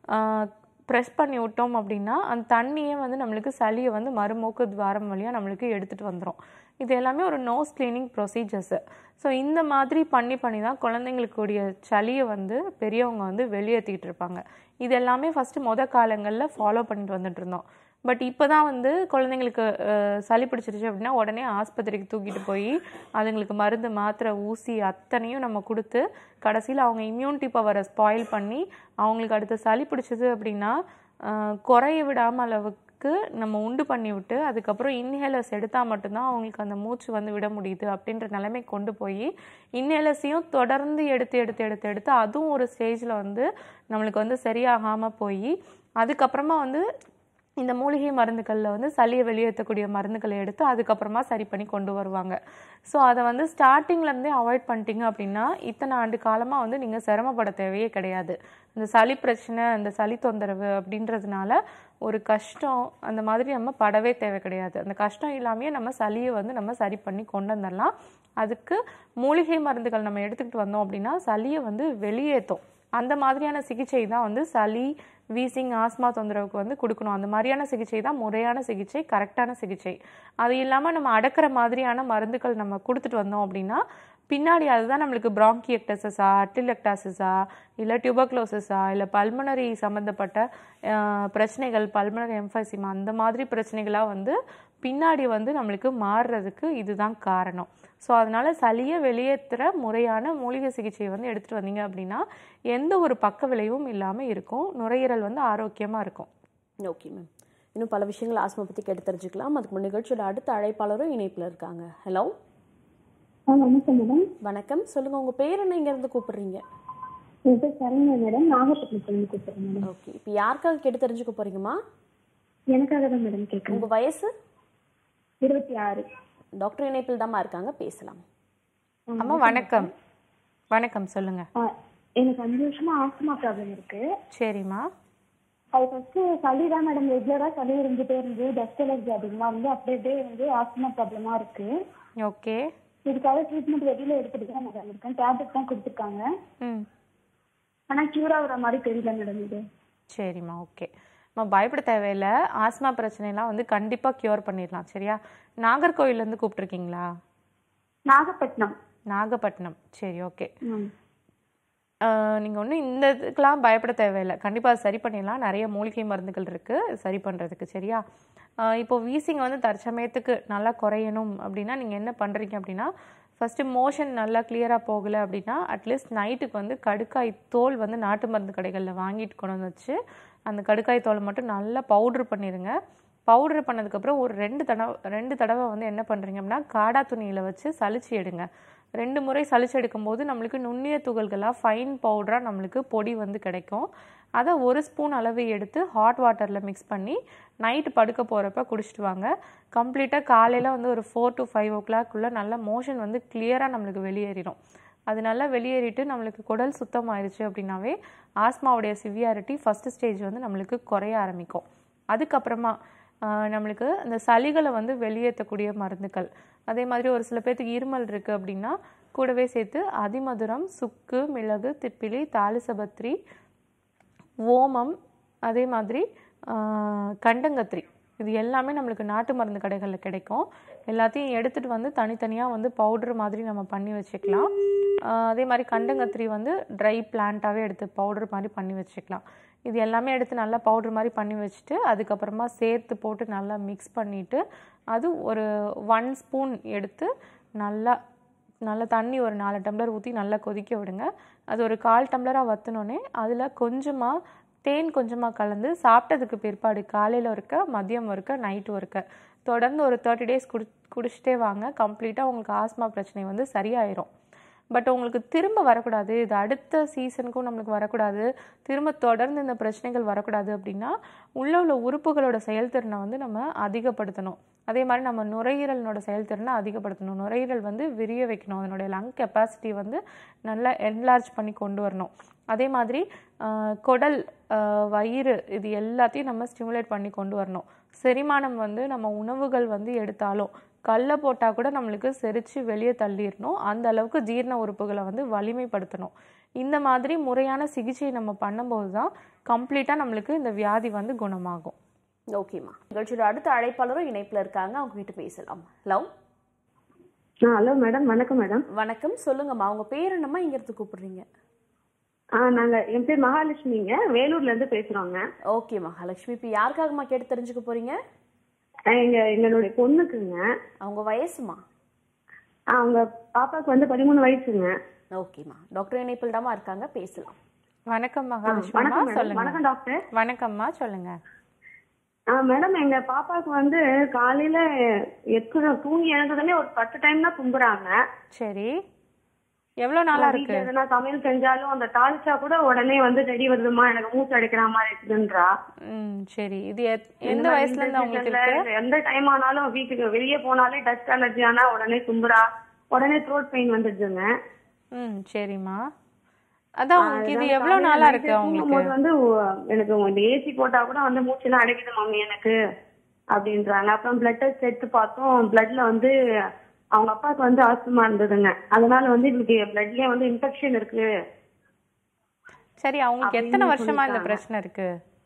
ப்ரெஸ் பண்ணி விட்டோம் அப்படின்னா அந்த தண்ணியே வந்து நம்மளுக்கு சளியை வந்து மறுமூக்கு துவாரம் வழியாக நம்மளுக்கு எடுத்துகிட்டு வந்துடும் இது எல்லாமே ஒரு நோஸ் கிளீனிங் ப்ரொசீஜர்ஸு ஸோ இந்த மாதிரி பண்ணி பண்ணி தான் குழந்தைங்களுக்குடைய சளியை வந்து பெரியவங்க வந்து வெளியேற்றிக்கிட்டு இருப்பாங்க இது எல்லாமே ஃபஸ்ட்டு முத காலங்களில் ஃபாலோ பண்ணிட்டு வந்துட்டு இருந்தோம் பட் இப்போ தான் வந்து குழந்தைங்களுக்கு அஹ், சளி பிடிச்சிருச்சு அப்படின்னா உடனே ஆஸ்பத்திரிக்கு தூக்கிட்டு போய் அதுங்களுக்கு மருந்து மாத்திரை ஊசி அத்தனையும் நம்ம கொடுத்து கடைசியில் அவங்க இம்யூனிட்டி பவரை ஸ்பாயில் பண்ணி அவங்களுக்கு அடுத்த சளி பிடிச்சது அப்படின்னா அஹ், குறைய விடாம அளவுக்கு நம்ம உண்டு பண்ணி விட்டு அதுக்கப்புறம் இன்ஹேலர்ஸ் எடுத்தால் மட்டும்தான் அவங்களுக்கு அந்த மூச்சு வந்து விட முடியுது அப்படின்ற நிலைமை கொண்டு போய் இன்ஹேலர்ஸையும் தொடர்ந்து எடுத்து எடுத்து எடுத்து எடுத்து அதுவும் ஒரு ஸ்டேஜில் வந்து நம்மளுக்கு வந்து சரியாகாமல் போய் அதுக்கப்புறமா வந்து இந்த மூலிகை மருந்துகளில் வந்து சளியை வெளியேற்றக்கூடிய மருந்துகளை எடுத்து அதுக்கப்புறமா சரி பண்ணி கொண்டு வருவாங்க ஸோ அதை வந்து ஸ்டார்டிங்லேருந்தே அவாய்ட் பண்ணிட்டீங்க அப்படின்னா இத்தனை ஆண்டு காலமாக வந்து நீங்கள் சிரமப்பட தேவையே கிடையாது இந்த சளி பிரச்சனை இந்த சளி தொந்தரவு அப்படின்றதுனால ஒரு கஷ்டம் அந்த மாதிரி நம்ம படவே தேவை கிடையாது அந்த கஷ்டம் இல்லாமையே நம்ம சளியை வந்து நம்ம சரி பண்ணி கொண்டு வந்துடலாம் அதுக்கு மூலிகை மருந்துகள் நம்ம எடுத்துக்கிட்டு வந்தோம் அப்படின்னா சளியை வந்து வெளியேற்றும் அந்த மாதிரியான சிகிச்சை தான் வந்து சளி வீசிங் ஆஸ்மா தொந்தரவுக்கு வந்து கொடுக்கணும் அந்த மாதிரியான சிகிச்சை தான் முறையான சிகிச்சை கரெக்டான சிகிச்சை அது இல்லாமல் நம்ம அடக்கிற மாதிரியான மருந்துகள் நம்ம கொடுத்துட்டு வந்தோம் அப்படின்னா பின்னாடி அதுதான் நம்மளுக்கு பிராங்கியக்டசஸா அட்டிலெக்டாசிஸா இல்லை டியூபக்ளோசிஸா இல்லை பல்மனரி சம்மந்தப்பட்ட அஹ், பிரச்சனைகள் பல்மனரி எம்ஃபைசிமா அந்த மாதிரி பிரச்சனைகளாக வந்து பின்னாடி வந்து நம்மளுக்கு மாறுறதுக்கு இதுதான் காரணம் ஸோ அதனால சளியை வெளியேற்றுற முறையான மூலிகை சிகிச்சையை வந்து எடுத்துகிட்டு வந்தீங்க அப்படின்னா எந்த ஒரு பக்க விளைவும் இல்லாமல் இருக்கும் நுரையீரல் வந்து ஆரோக்கியமாக இருக்கும் ஓகே மேம் இன்னும் பல விஷயங்கள் ஆஸ்மா பற்றி கேட்டு தெரிஞ்சுக்கலாம் அதுக்கு முன் நிகழ்ச்சியோட அடுத்த அழைப்பாளரும் இணைப்பில் இருக்காங்க ஹலோ ஆ வணக்கம் மேடம் வணக்கம் சொல்லுங்க உங்க பேர் என்ன இங்க இருந்து கூப்பிடுறீங்க என் பேர் சரண்யா மேடம் நாகப்பட்டினத்துலேருந்து கூப்பிட்றேன் மேடம் ஓகே இப்போ யாருக்காக கேட்டு தெரிஞ்சுக்க போறீங்கம்மா எனக்காக தான் மேடம் கேட்குறேன் உங்க வயசு இருபத்தி ஆறு டாக்டர் இணைப்பில் தாம்மா இருக்காங்க பேசலாம் அம்மா வணக்கம் வணக்கம் சொல்லுங்க ஆ, எனக்கு அஞ்சு வருஷமா ஆஸ்துமா ப்ராப்ளம் இருக்கு சரிம்மா அது ஃபர்ஸ்ட் சளி தான் மேடம் ரெகுலராக சளி இருந்துட்டே இருந்து டஸ்ட் அலர்ஜி அதிகமாக இருந்து அப்படியே அப்படியே வந்து ஆஸ்துமா ப்ராப்ளமாக இருக்கு ஓகே இதுக்காக ட்ரீட்மெண்ட் வெளியில எடுத்துட்டு தான் மேடம் இருக்கேன் டேப்லெட் தான் கொடுத்துருக்காங்க ம் ஆனா கியூர் ஆகுற மாதிரி தெரியல மேடம் இது சரிம்மா ஓகே நம்ம பயப்பட தேவையில்லை ஆஸ்மா பிரச்சனைலாம் வந்து கண்டிப்பாக க்யூர் பண்ணிடலாம் சரியா நாகர்கோவிலேருந்து கூப்பிட்ருக்கீங்களா நாகப்பட்டினம் நாகப்பட்டினம் சரி ஓகே ம் நீங்கள் ஒன்றும் இந்த இதுக்கெலாம் பயப்பட தேவையில்லை கண்டிப்பாக அது சரி பண்ணிடலாம் நிறைய மூலிகை மருந்துகள் இருக்குது சரி பண்ணுறதுக்கு சரியா ஆஹ் இப்போ வீசிங் வந்து தற்சமயத்துக்கு நல்லா குறையணும் அப்படின்னா நீங்கள் என்ன பண்ணுறீங்க அப்படின்னா ஃபஸ்ட்டு மோஷன் நல்லா கிளியராக போகலை அப்படின்னா அட்லீஸ்ட் நைட்டுக்கு வந்து கடுக்காய் தோல் வந்து நாட்டு மருந்து கடைகளில் வாங்கிட்டு கொண்டு வந்து வச்சு அந்த கடுக்காய் தோலை மட்டும் நல்லா பவுட்ரு பண்ணிடுங்க பவுடர் பண்ணதுக்கப்புறம் ஒரு ரெண்டு தடவை ரெண்டு தடவை வந்து என்ன பண்ணுறீங்க அப்படின்னா காடா துணியில் வச்சு சலிச்சு எடுங்க ரெண்டு முறை சலிச்சு எடுக்கும்போது நம்மளுக்கு நுண்ணிய துகள்களாக ஃபைன் பவுடராக நம்மளுக்கு பொடி வந்து கிடைக்கும் அதை ஒரு ஸ்பூன் அளவு எடுத்து ஹாட் வாட்டரில் மிக்ஸ் பண்ணி நைட்டு படுக்க போகிறப்ப குடிச்சிட்டு வாங்க கம்ப்ளீட்டாக காலையில் வந்து ஒரு ஃபோர் டு ஃபைவ் ஓ கிளாக்குள்ளே நல்ல மோஷன் வந்து கிளியராக நம்மளுக்கு வெளியேறிடும் அது நல்லா வெளியேறிட்டு நம்மளுக்கு குடல் சுத்தமாயிருச்சு அப்படின்னாவே ஆஸ்மாவுடைய சிவியாரிட்டி ஃபஸ்ட்டு ஸ்டேஜ் வந்து நம்மளுக்கு குறைய ஆரம்பிக்கும் அதுக்கப்புறமா ஆஹ், நம்மளுக்கு இந்த சளிகளை வந்து வெளியேற்றக்கூடிய மருந்துகள் அதே மாதிரி ஒரு சில பேர்த்துக்கு இருமல் இருக்குது அப்படின்னா கூடவே சேர்த்து அதிமதுரம் சுக்கு மிளகு திப்பிலி தாலிசபத்திரி ஓமம் அதே மாதிரி ஆஹ், கண்டங்கத்திரி இது எல்லாமே நம்மளுக்கு நாட்டு மருந்து கடைகளில் கிடைக்கும் எல்லாத்தையும் எடுத்துகிட்டு வந்து தனித்தனியாக வந்து பவுடர் மாதிரி நம்ம பண்ணி வச்சுக்கலாம் ஆஹ், அதே மாதிரி கண்டங்கத்திரி வந்து ட்ரை பிளான்ட்டாகவே எடுத்து பவுடர் மாதிரி பண்ணி வச்சுக்கலாம் இது எல்லாமே எடுத்து நல்லா பவுடர் மாதிரி பண்ணி வச்சுட்டு அதுக்கப்புறமா சேர்த்து போட்டு நல்லா மிக்ஸ் பண்ணிவிட்டு அது ஒரு ஒன் ஸ்பூன் எடுத்து நல்லா நல்லா தண்ணி ஒரு நாலு டம்ளர் ஊற்றி நல்லா கொதிக்க விடுங்க அது ஒரு கால் டம்ளராக வற்றினோடனே அதில் கொஞ்சமாக தேன் கொஞ்சமாக கலந்து சாப்பிட்டதுக்கு பிற்பாடு காலையில் இருக்க மதியம் இருக்க நைட்டு இருக்க தொடர்ந்து ஒரு தேர்ட்டி டேஸ் குடி குடிச்சிட்டே வாங்க கம்ப்ளீட்டாக உங்களுக்கு ஆஸ்மா பிரச்சனை வந்து சரியாயிரும் பட் உங்களுக்கு திரும்ப வரக்கூடாது இது அடுத்த சீசனுக்கும் நம்மளுக்கு வரக்கூடாது திரும்ப தொடர்ந்து இந்த பிரச்சனைகள் வரக்கூடாது அப்படின்னா உள்ள உள்ள உறுப்புகளோட செயல்திறனை வந்து நம்ம அதிகப்படுத்தணும் அதே மாதிரி நம்ம நுரையீரலனோட செயல்திறனை அதிகப்படுத்தணும் நுரையீரல் வந்து விரிய வைக்கணும் அதனுடைய லங் கெப்பாசிட்டி வந்து நல்லா என்லார்ஜ் பண்ணி கொண்டு வரணும் அதே மாதிரி ஆஹ், குடல் ஆஹ், வயிறு இது எல்லாத்தையும் நம்ம ஸ்டிமுலேட் பண்ணி கொண்டு வரணும் செரிமானம் வந்து நம்ம உணவுகள் வந்து எடுத்தாலும் கல்லை போட்டால் கூட நம்மளுக்கு செரித்து வெளியே தள்ளிடணும் அந்த அளவுக்கு ஜீரண உறுப்புகளை வந்து வலிமைப்படுத்தணும் இந்த மாதிரி முறையான சிகிச்சை நம்ம பண்ணும்போது தான் கம்ப்ளீட்டாக நம்மளுக்கு இந்த வியாதி வந்து குணமாகும் ஓகேம்மா நிகழ்ச்சியோட அடுத்த அழைப்பாளரும் இணைப்புல இருக்காங்க அவங்க கிட்ட பேசலாம் ஹலோ ஆ ஹலோ மேடம் வணக்கம் மேடம் வணக்கம் சொல்லுங்கம்மா உங்க பேர் என்னம்மா இங்க இருந்து கூப்பிடுறீங்க ஆ நாங்க என் பேர் மகாலட்சுமிங்க வேலூர்ல இருந்து பேசுறோங்க ஓகே மகாலட்சுமி இப்போ யாருக்காகம்மா கேட்டு தெரிஞ்சுக்க போறீங்க ஆ, எங்க எங்களுடைய பொண்ணுக்குங்க அவங்க வயசுமா ஆ, அவங்க பாப்பாக்கு வந்து பதிமூணு வயசுங்க ஓகேம்மா டாக்டர் இணைப்பில் தாம்மா இருக்காங்க பேசலாம் வணக்கம் மகாலட்சுமி வணக்கம் மேடம் சொல்லுங்க வணக்கம் டாக்டர் வணக்கம்மா சொல்லுங்க ஆ மேடம் எங்க பாப்பாக்கு வந்து காலையில எத்தனை தூங்கி எழுந்ததுமே ஒரு பத்து டைம் தான் தும்புறாங்க சரி எவ்வளோ நாளா இருக்கு வீட்டுல எதனா சமையல் செஞ்சாலும் அந்த தாளிச்சா கூட உடனே வந்து ரெடி வருதுமா எனக்கு மூச்சு அடைக்கிற மாதிரி இருக்குதுன்றா ம் சரி இது எத்- எந்த இந்த மாதிரி வயசுல இருந்து அவங்களுக்கு seasonல இருக்கு எந்த டைம் ஆனாலும் வீட்டுக்கு வெளியே போனாலே டஸ்ட் அலர்ஜி ஆனா உடனே தும்புறா உடனே த்ரோட் பெயின் வந்துடுதுங்க ம் சரிம்மா அதான் உங்களுக்கு இது எவ்வளோ நாளா இருக்கு அவங்களுக்கு தூங்கும்போது வந்து உ- எனக்கு இந்த ஏசி போட்டா கூட வந்து மூச்செல்லாம் அடைக்குது மம்மி எனக்கு அப்படின்றாங்க அப்புறம் பிளட் டெஸ்ட் எடுத்து பார்த்தோம் பிளட்ல வந்து அவங்க அப்பாவுக்கு வந்து ஆஸ்துமா இருந்ததுங்க அதனால வந்து இவளுக்கு பிளட்லயே வந்து இன்ஃபெக்ஷன் இருக்கு சரி அவங்களுக்கு எத்தனை வருஷமா இந்த பிரச்சனை இருக்கு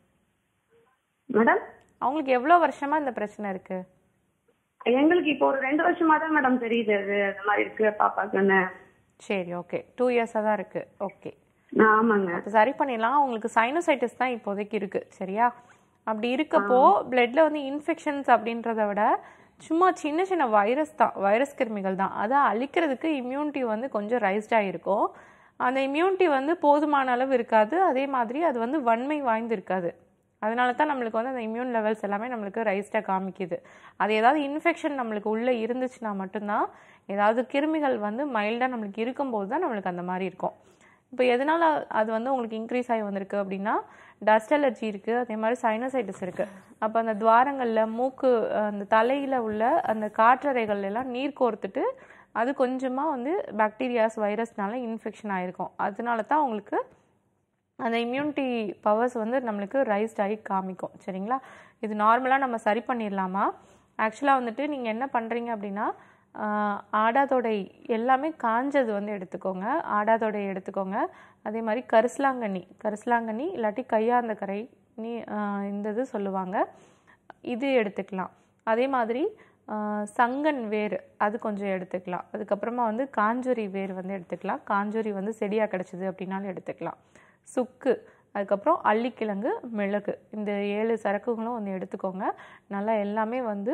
மேடம் அவங்களுக்கு எவ்வளோ வருஷமா இந்த பிரச்சனை இருக்கு எங்களுக்கு இப்போ ஒரு ரெண்டு வருஷமா தான் மேடம் தெரியுது அது அந்த மாதிரி இருக்கு பாப்பாக்குன்னு சரி ஓகே டூ இயர்ஸாக தான் இருக்கு ஓகே ஆமாங்க அப்போ சரி பண்ணிடலாம் உங்களுக்கு சைனோசைட்டிஸ் தான் இப்போதைக்கு இருக்கு சரியா அப்படி இருக்கப்போ பிளட்ல வந்து இன்ஃபெக்ஷன்ஸ் அப்படின்றத விட சும்மா சின்ன சின்ன வைரஸ் தான் வைரஸ் கிருமிகள் தான் அதை அழிக்கிறதுக்கு இம்யூனிட்டி வந்து கொஞ்சம் ரைஸ்டாக இருக்கும் அந்த இம்யூனிட்டி வந்து போதுமான அளவு இருக்காது அதே மாதிரி அது வந்து வன்மை வாய்ந்து இருக்காது அதனால தான் நம்மளுக்கு வந்து அந்த இம்யூன் லெவல்ஸ் எல்லாமே நம்மளுக்கு ரைஸ்டாக காமிக்குது அது ஏதாவது இன்ஃபெக்ஷன் நம்மளுக்கு உள்ளே இருந்துச்சுன்னா மட்டும்தான் ஏதாவது கிருமிகள் வந்து மைல்டாக நம்மளுக்கு இருக்கும்போது தான் நம்மளுக்கு அந்த மாதிரி இருக்கும் இப்போ எதனால அது வந்து உங்களுக்கு இன்க்ரீஸ் ஆகி வந்திருக்கு அப்படின்னா டஸ்ட் அலர்ஜி இருக்குது அதே மாதிரி சைனசைட்டிஸ் இருக்குது அப்போ அந்த துவாரங்களில் மூக்கு அஹ், அந்த தலையில் உள்ள அந்த காற்றறைகள் எல்லாம் நீர் கோர்த்துட்டு அது கொஞ்சமாக வந்து பாக்டீரியாஸ் வைரஸ்னால இன்ஃபெக்ஷன் ஆயிருக்கும் அதனால தான் உங்களுக்கு அந்த இம்யூனிட்டி பவர்ஸ் வந்து நம்மளுக்கு ரைஸ்ட் ஆகி காமிக்கும் சரிங்களா இது நார்மலாக நம்ம சரி பண்ணிடலாமா ஆக்சுவலாக வந்துட்டு நீங்கள் என்ன பண்ணுறீங்க அப்படின்னா ஆஹ், ஆடாதொடை எல்லாமே காஞ்சது வந்து எடுத்துக்கோங்க ஆடாதொடை எடுத்துக்கோங்க அதே மாதிரி கரிசலாங்கண்ணி கரிசலாங்கண்ணி இல்லாட்டி கையாந்தக்கரை நீ ஆஹ், இந்த இது சொல்லுவாங்க இது எடுத்துக்கலாம் அதே மாதிரி ஆஹ், சங்கன் வேர் அது கொஞ்சம் எடுத்துக்கலாம் அதுக்கப்புறமா வந்து காஞ்சூரி வேர் வந்து எடுத்துக்கலாம் காஞ்சூரி வந்து செடியாக கிடச்சிது அப்படின்னாலும் எடுத்துக்கலாம் சுக்கு அதுக்கப்புறம் அள்ளிக்கிழங்கு மிளகு இந்த ஏழு சரக்குகளும் வந்து எடுத்துக்கோங்க நல்லா எல்லாமே வந்து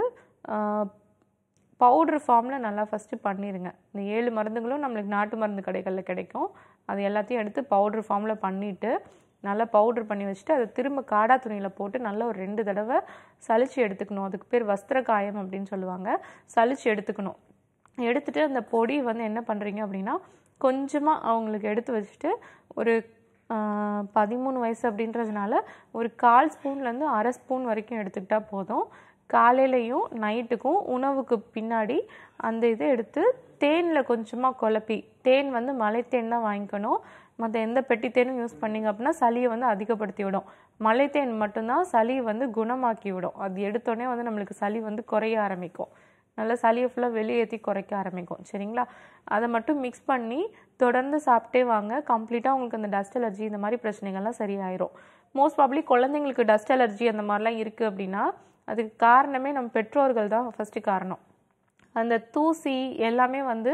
பவுடர் ஃபார்மில் நல்லா ஃபஸ்ட்டு பண்ணிடுங்க இந்த ஏழு மருந்துகளும் நம்மளுக்கு நாட்டு மருந்து கடைகளில் கிடைக்கும் அது எல்லாத்தையும் எடுத்து பவுடர் ஃபார்மில் பண்ணிவிட்டு நல்லா பவுடர் பண்ணி வச்சுட்டு அதை திரும்ப காடா துணியில் போட்டு நல்லா ஒரு ரெண்டு தடவை சலிச்சு எடுத்துக்கணும் அதுக்கு பேர் வஸ்திர காயம் அப்படின்னு சொல்லுவாங்க சலிச்சு எடுத்துக்கணும் எடுத்துட்டு அந்த பொடி வந்து என்ன பண்ணுறீங்க அப்படின்னா கொஞ்சமாக அவங்களுக்கு எடுத்து வச்சுட்டு ஒரு ஆஹ், பதிமூணு வயசு அப்படின்றதுனால ஒரு கால் ஸ்பூன்லேருந்து அரை ஸ்பூன் வரைக்கும் எடுத்துக்கிட்டா போதும் காலையிலையும் நைட்டுக்கும் உணவுக்கு பின்னாடி அந்த இதை எடுத்து தேனில் கொஞ்சமாக குழப்பி தேன் வந்து மலை தேன் தான் வாங்கிக்கணும் மற்ற எந்த பெட்டி தேனும் யூஸ் பண்ணீங்க அப்படின்னா சளியை வந்து அதிகப்படுத்தி விடும் மலை தேன் மட்டும்தான் சளியை வந்து குணமாக்கி விடும் அது எடுத்தோடனே வந்து நம்மளுக்கு சளி வந்து குறைய ஆரம்பிக்கும் நல்லா சளியை ஃபுல்லாக வெளியேற்றி குறைக்க ஆரம்பிக்கும் சரிங்களா அதை மட்டும் மிக்ஸ் பண்ணி தொடர்ந்து சாப்பிட்டே வாங்க கம்ப்ளீட்டாக உங்களுக்கு அந்த டஸ்ட் அலர்ஜி இந்த மாதிரி பிரச்சனைகள்லாம் சரியாயிரும் மோஸ்ட் ப்ராப்ளி குழந்தைங்களுக்கு டஸ்ட் அலர்ஜி அந்த மாதிரிலாம் இருக்குது அப்படின்னா அதுக்கு காரணமே நம்ம பெற்றோர்கள் தான் ஃபஸ்ட்டு காரணம் அந்த தூசி எல்லாமே வந்து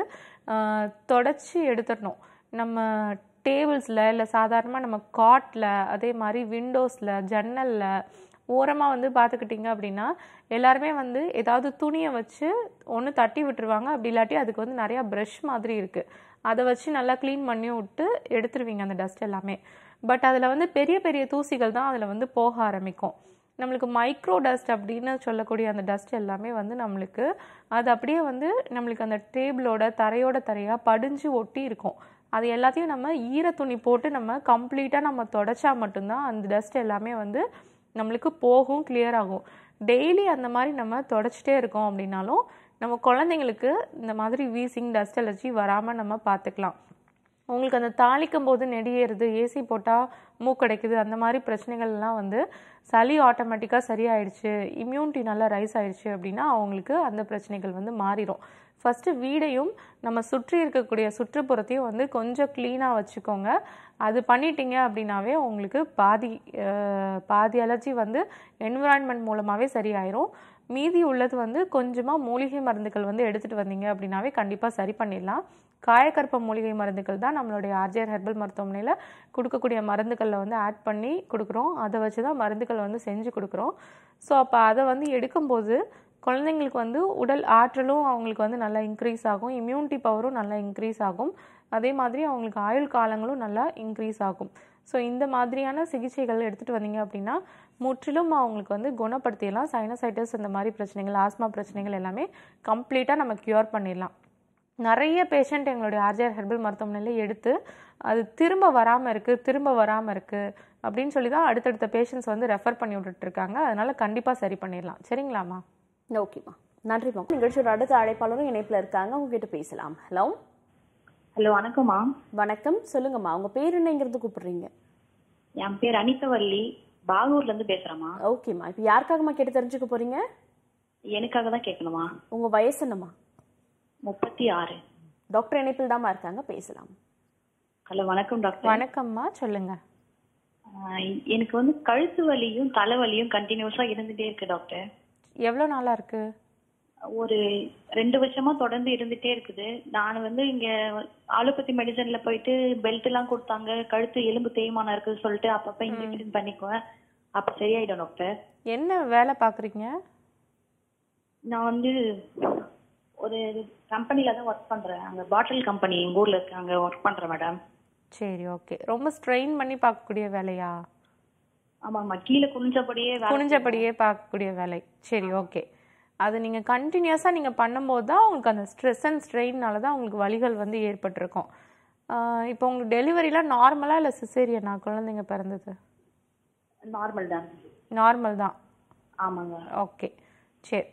தொடச்சி எடுத்துடணும் நம்ம டேபிள்ஸில் இல்லை சாதாரணமாக நம்ம காட்டில் அதே மாதிரி விண்டோஸில் ஜன்னலில் ஓரமாக வந்து பார்த்துக்கிட்டிங்க அப்படின்னா எல்லாருமே வந்து ஏதாவது துணியை வச்சு ஒன்று தட்டி விட்டுருவாங்க அப்படி இல்லாட்டி அதுக்கு வந்து நிறையா ப்ரஷ் மாதிரி இருக்குது அதை வச்சு நல்லா க்ளீன் பண்ணி விட்டு எடுத்துருவீங்க அந்த டஸ்ட் எல்லாமே பட் அதில் வந்து பெரிய பெரிய தூசிகள் தான் அதில் வந்து போக ஆரம்பிக்கும் நம்மளுக்கு மைக்ரோ டஸ்ட் அப்படின்னு சொல்லக்கூடிய அந்த டஸ்ட் எல்லாமே வந்து நம்மளுக்கு அது அப்படியே வந்து நம்மளுக்கு அந்த டேபிளோட தரையோட தரையாக படிஞ்சு ஒட்டி இருக்கும் அது எல்லாத்தையும் நம்ம ஈர துணி போட்டு நம்ம கம்ப்ளீட்டாக நம்ம தொடச்சா மட்டும்தான் அந்த டஸ்ட் எல்லாமே வந்து நம்மளுக்கு போகும் clear ஆகும் டெய்லி அந்த மாதிரி நம்ம தொடச்சிட்டே இருக்கோம் அப்படின்னாலும் நம்ம குழந்தைங்களுக்கு இந்த மாதிரி வீசிங் டஸ்ட் அலர்ஜி வராமல் நம்ம பார்த்துக்கலாம் உங்களுக்கு அந்த தாளிக்கும் போது நெடியேறுது ஏசி போட்டால் மூக்கடைக்குது அந்த மாதிரி பிரச்சனைகள்லாம் வந்து சளி ஆட்டோமேட்டிக்காக சரியாயிடுச்சு இம்யூனிட்டி நல்லா ரைஸ் ஆயிடுச்சு அப்படின்னா அவங்களுக்கு அந்த பிரச்சனைகள் வந்து மாறிடும் ஃபஸ்ட்டு வீடையும் நம்ம சுற்றி இருக்கக்கூடிய சுற்றுப்புறத்தையும் வந்து கொஞ்சம் க்ளீனாக வச்சுக்கோங்க அது பண்ணிட்டீங்க அப்படின்னாவே உங்களுக்கு பாதி அஹ், பாதி அலர்ஜி வந்து என்விரான்மெண்ட் மூலமாகவே சரியாயிரும் மீதி உள்ளது வந்து கொஞ்சமாக மூலிகை மருந்துகள் வந்து எடுத்துகிட்டு வந்தீங்க அப்படின்னாவே கண்டிப்பாக சரி பண்ணிடலாம் காயக்கற்ப மூலிகை மருந்துகள் தான் நம்மளுடைய ஆர்ஜிஆர் ஹெர்பல் மருத்துவமனையில் கொடுக்கக்கூடிய மருந்துகளில் வந்து ஆட் பண்ணி கொடுக்குறோம் அதை வச்சு தான் மருந்துகள் வந்து செஞ்சு கொடுக்குறோம் ஸோ அப்போ அதை வந்து எடுக்கும்போது குழந்தைங்களுக்கு வந்து உடல் ஆற்றலும் அவங்களுக்கு வந்து நல்லா இன்க்ரீஸ் ஆகும் இம்யூனிட்டி பவரும் நல்லா இன்க்ரீஸ் ஆகும் அதே மாதிரி அவங்களுக்கு ஆயுள் காலங்களும் நல்லா இன்க்ரீஸ் ஆகும் ஸோ இந்த மாதிரியான சிகிச்சைகள் எடுத்துகிட்டு வந்தீங்க அப்படின்னா முற்றிலும் அவங்களுக்கு வந்து குணப்படுத்திடலாம் சைனசைட்டிஸ் இந்த மாதிரி பிரச்சனைகள் ஆஸ்மா பிரச்சனைகள் எல்லாமே கம்ப்ளீட்டாக நம்ம க்யூர் பண்ணிடலாம் நிறைய பேஷண்ட் எங்களுடைய ஆர்ஜிஆர் ஹெர்பல் மருத்துவமனையில் எடுத்து அது திரும்ப வராமல் இருக்குது திரும்ப வராமல் இருக்குது அப்படின்னு சொல்லி தான் அடுத்தடுத்த பேஷண்ட்ஸ் வந்து ரெஃபர் பண்ணி விட்டுட்டு இருக்காங்க அதனால கண்டிப்பாக சரி பண்ணிடலாம் சரிங்களாம்மா ஓகேம்மா நன்றிம்மா நிகழ்ச்சியோட அடுத்த அழைப்பாளரும் இணைப்புல இருக்காங்க அவங்க கிட்ட பேசலாம் ஹலோ ஹலோ வணக்கம்மா வணக்கம் சொல்லுங்கம்மா உங்க பேர் என்னங்கிறது கூப்பிடுறீங்க என் பேர் அனிதவல்லி பாகூர்ல இருந்து பேசுறேம்மா ஓகேம்மா இப்போ யாருக்காகம்மா கேட்டு தெரிஞ்சுக்க போறீங்க எனக்காக தான் கேட்கணுமா உங்க வயசு என்னம்மா முப்பத்தி ஆறு டாக்டர் இணைப்பில் தாம்மா இருக்காங்க பேசலாம் ஹலோ வணக்கம் டாக்டர் வணக்கம்மா சொல்லுங்க ஆஹ் எனக்கு வந்து கழுத்து வலியும் தலைவலியும் கண்டினியூஸா இருந்துட்டே இருக்கு டாக்டர் எவ்வளோ நாளாக இருக்கு ஒரு ரெண்டு வருஷமா தொடர்ந்து இருந்துட்டே இருக்குது நான் வந்து இங்க ஆலோபதி மெடிசன்ல போயிட்டு பெல்ட் எல்லாம் கொடுத்தாங்க கழுத்து எலும்பு தேய்மானம் இருக்குன்னு சொல்லிட்டு அப்பப்ப இன்ஜெக்ஷன் பண்ணிக்குவேன் அப்ப சரியாயிடும் டாக்டர் என்ன வேலை பார்க்குறீங்க நான் வந்து ஒரு கம்பெனில தான் ஒர்க் பண்றேன் அங்க பாட்டில் கம்பெனி எங்க ஊர்ல இருக்கு அங்க ஒர்க் பண்றேன் மேடம் சரி ஓகே ரொம்ப ஸ்ட்ரெயின் பண்ணி பார்க்கக்கூடிய வேலையா ஆமாம்மா கீழே குனிஞ்சபடியே வேலை குனிஞ்சபடியே பார்க்கக்கூடிய வேலை சரி ஓகே அது நீங்கள் கண்டினியூஸாக நீங்கள் பண்ணும்போது தான் உங்களுக்கு அந்த ஸ்ட்ரெஸ் அண்ட் ஸ்ட்ரெயின்னால தான் உங்களுக்கு வலிகள் வந்து ஏற்பட்டிருக்கும் ஆஹ் இப்போ உங்களுக்கு டெலிவரிலாம் நார்மலாக இல்லை சிசேரியனா குழந்தைங்க பிறந்தது நார்மல் தான் நார்மல் தான் ஆமாங்க ஓகே சரி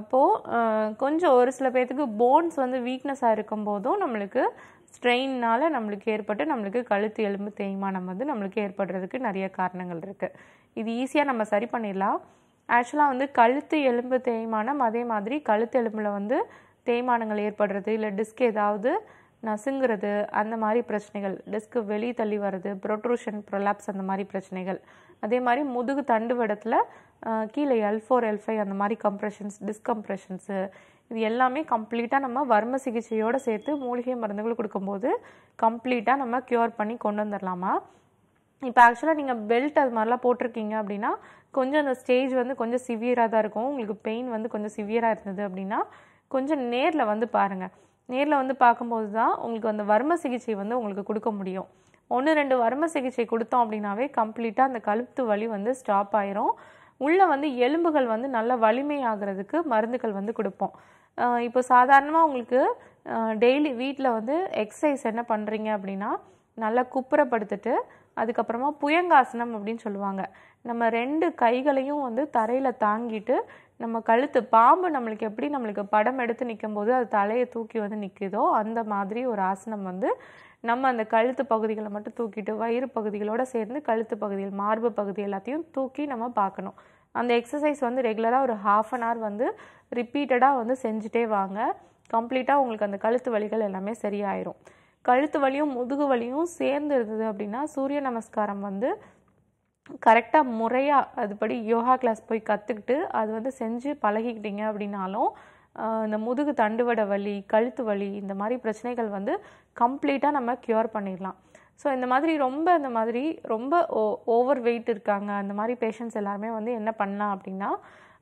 அப்போது கொஞ்சம் ஒரு சில பேர்த்துக்கு போன்ஸ் வந்து வீக்னஸாக இருக்கும் போதும் நம்மளுக்கு ஸ்ட்ரெயின்னால நம்மளுக்கு ஏற்பட்டு நம்மளுக்கு கழுத்து எலும்பு தேய்மானம் வந்து நம்மளுக்கு ஏற்படுறதுக்கு நிறைய காரணங்கள் இருக்குது இது ஈஸியாக நம்ம சரி பண்ணிடலாம் ஆக்சுவலாக வந்து கழுத்து எலும்பு தேய்மானம் அதே மாதிரி கழுத்து எலும்பில் வந்து தேய்மானங்கள் ஏற்படுறது இல்லை டிஸ்க் ஏதாவது நசுங்கிறது அந்த மாதிரி பிரச்சனைகள் டிஸ்க்கு வெளியே தள்ளி வர்றது ப்ரொட்ரூஷன் ப்ரொலாப்ஸ் அந்த மாதிரி பிரச்சனைகள் அதே மாதிரி முதுகு தண்டுவடத்தில் கீழே எல் ஃபோர் எல் ஃபைவ் அந்த மாதிரி கம்ப்ரெஷன்ஸ் டிஸ்கம்ப்ரெஷன்ஸு இது எல்லாமே கம்ப்ளீட்டாக நம்ம வர்ம சிகிச்சையோடு சேர்த்து மூலிகை மருந்துகள் கொடுக்கும்போது கம்ப்ளீட்டாக நம்ம க்யூர் பண்ணி கொண்டு வந்துடலாமா இப்போ ஆக்சுவலாக நீங்கள் பெல்ட் அது மாதிரிலாம் போட்டிருக்கீங்க அப்படின்னா கொஞ்சம் அந்த ஸ்டேஜ் வந்து கொஞ்சம் சிவியராக தான் இருக்கும் உங்களுக்கு பெயின் வந்து கொஞ்சம் சிவியராக இருந்தது அப்படின்னா கொஞ்சம் நேரில் வந்து பாருங்கள் நேரில் வந்து பார்க்கும்போது தான் உங்களுக்கு அந்த வர்ம சிகிச்சை வந்து உங்களுக்கு கொடுக்க முடியும் ஒன்று ரெண்டு வர்ம சிகிச்சை கொடுத்தோம் அப்படின்னாவே கம்ப்ளீட்டாக அந்த கழுத்து வலி வந்து ஸ்டாப் ஆயிரும் உள்ளே வந்து எலும்புகள் வந்து நல்ல வலிமையாகிறதுக்கு மருந்துகள் வந்து கொடுப்போம் ஆஹ் இப்போ சாதாரணமாக உங்களுக்கு டெய்லி வீட்டில் வந்து எக்ஸசைஸ் என்ன பண்ணுறீங்க அப்படின்னா நல்லா குப்புறப்படுத்திட்டு அதுக்கப்புறமா புயங்காசனம் அப்படின்னு சொல்லுவாங்க நம்ம ரெண்டு கைகளையும் வந்து தரையில் தாங்கிட்டு நம்ம கழுத்து பாம்பு நம்மளுக்கு எப்படி நம்மளுக்கு படம் எடுத்து நிற்கும் போது அது தலையை தூக்கி வந்து நிற்குதோ அந்த மாதிரி ஒரு ஆசனம் வந்து நம்ம அந்த கழுத்து பகுதிகளை மட்டும் தூக்கிட்டு வயிறு பகுதிகளோட சேர்ந்து கழுத்து பகுதிகள் மார்பு பகுதி எல்லாத்தையும் தூக்கி நம்ம பார்க்கணும் அந்த எக்ஸசைஸ் வந்து ரெகுலராக ஒரு ஹாஃப் அன் ஹவர் வந்து ரிப்பீட்டடாக வந்து செஞ்சுட்டே வாங்க கம்ப்ளீட்டாக உங்களுக்கு அந்த கழுத்து வலிகள் எல்லாமே சரியாயிரும் கழுத்து வலியும் முதுகு வலியும் சேர்ந்து இருந்தது அப்படின்னா சூரிய நமஸ்காரம் வந்து கரெக்டாக முறையாக அதுபடி யோகா கிளாஸ் போய் கற்றுக்கிட்டு அது வந்து செஞ்சு பழகிக்கிட்டீங்க அப்படின்னாலும் ஆஹ் இந்த முதுகு தண்டுவட வலி கழுத்து வலி இந்த மாதிரி பிரச்சனைகள் வந்து கம்ப்ளீட்டாக நம்ம க்யூர் பண்ணிடலாம் ஸோ இந்த மாதிரி ரொம்ப இந்த மாதிரி ரொம்ப ஓ ஓவர் வெயிட் இருக்காங்க அந்த மாதிரி பேஷண்ட்ஸ் எல்லாருமே வந்து என்ன பண்ணலாம் அப்படின்னா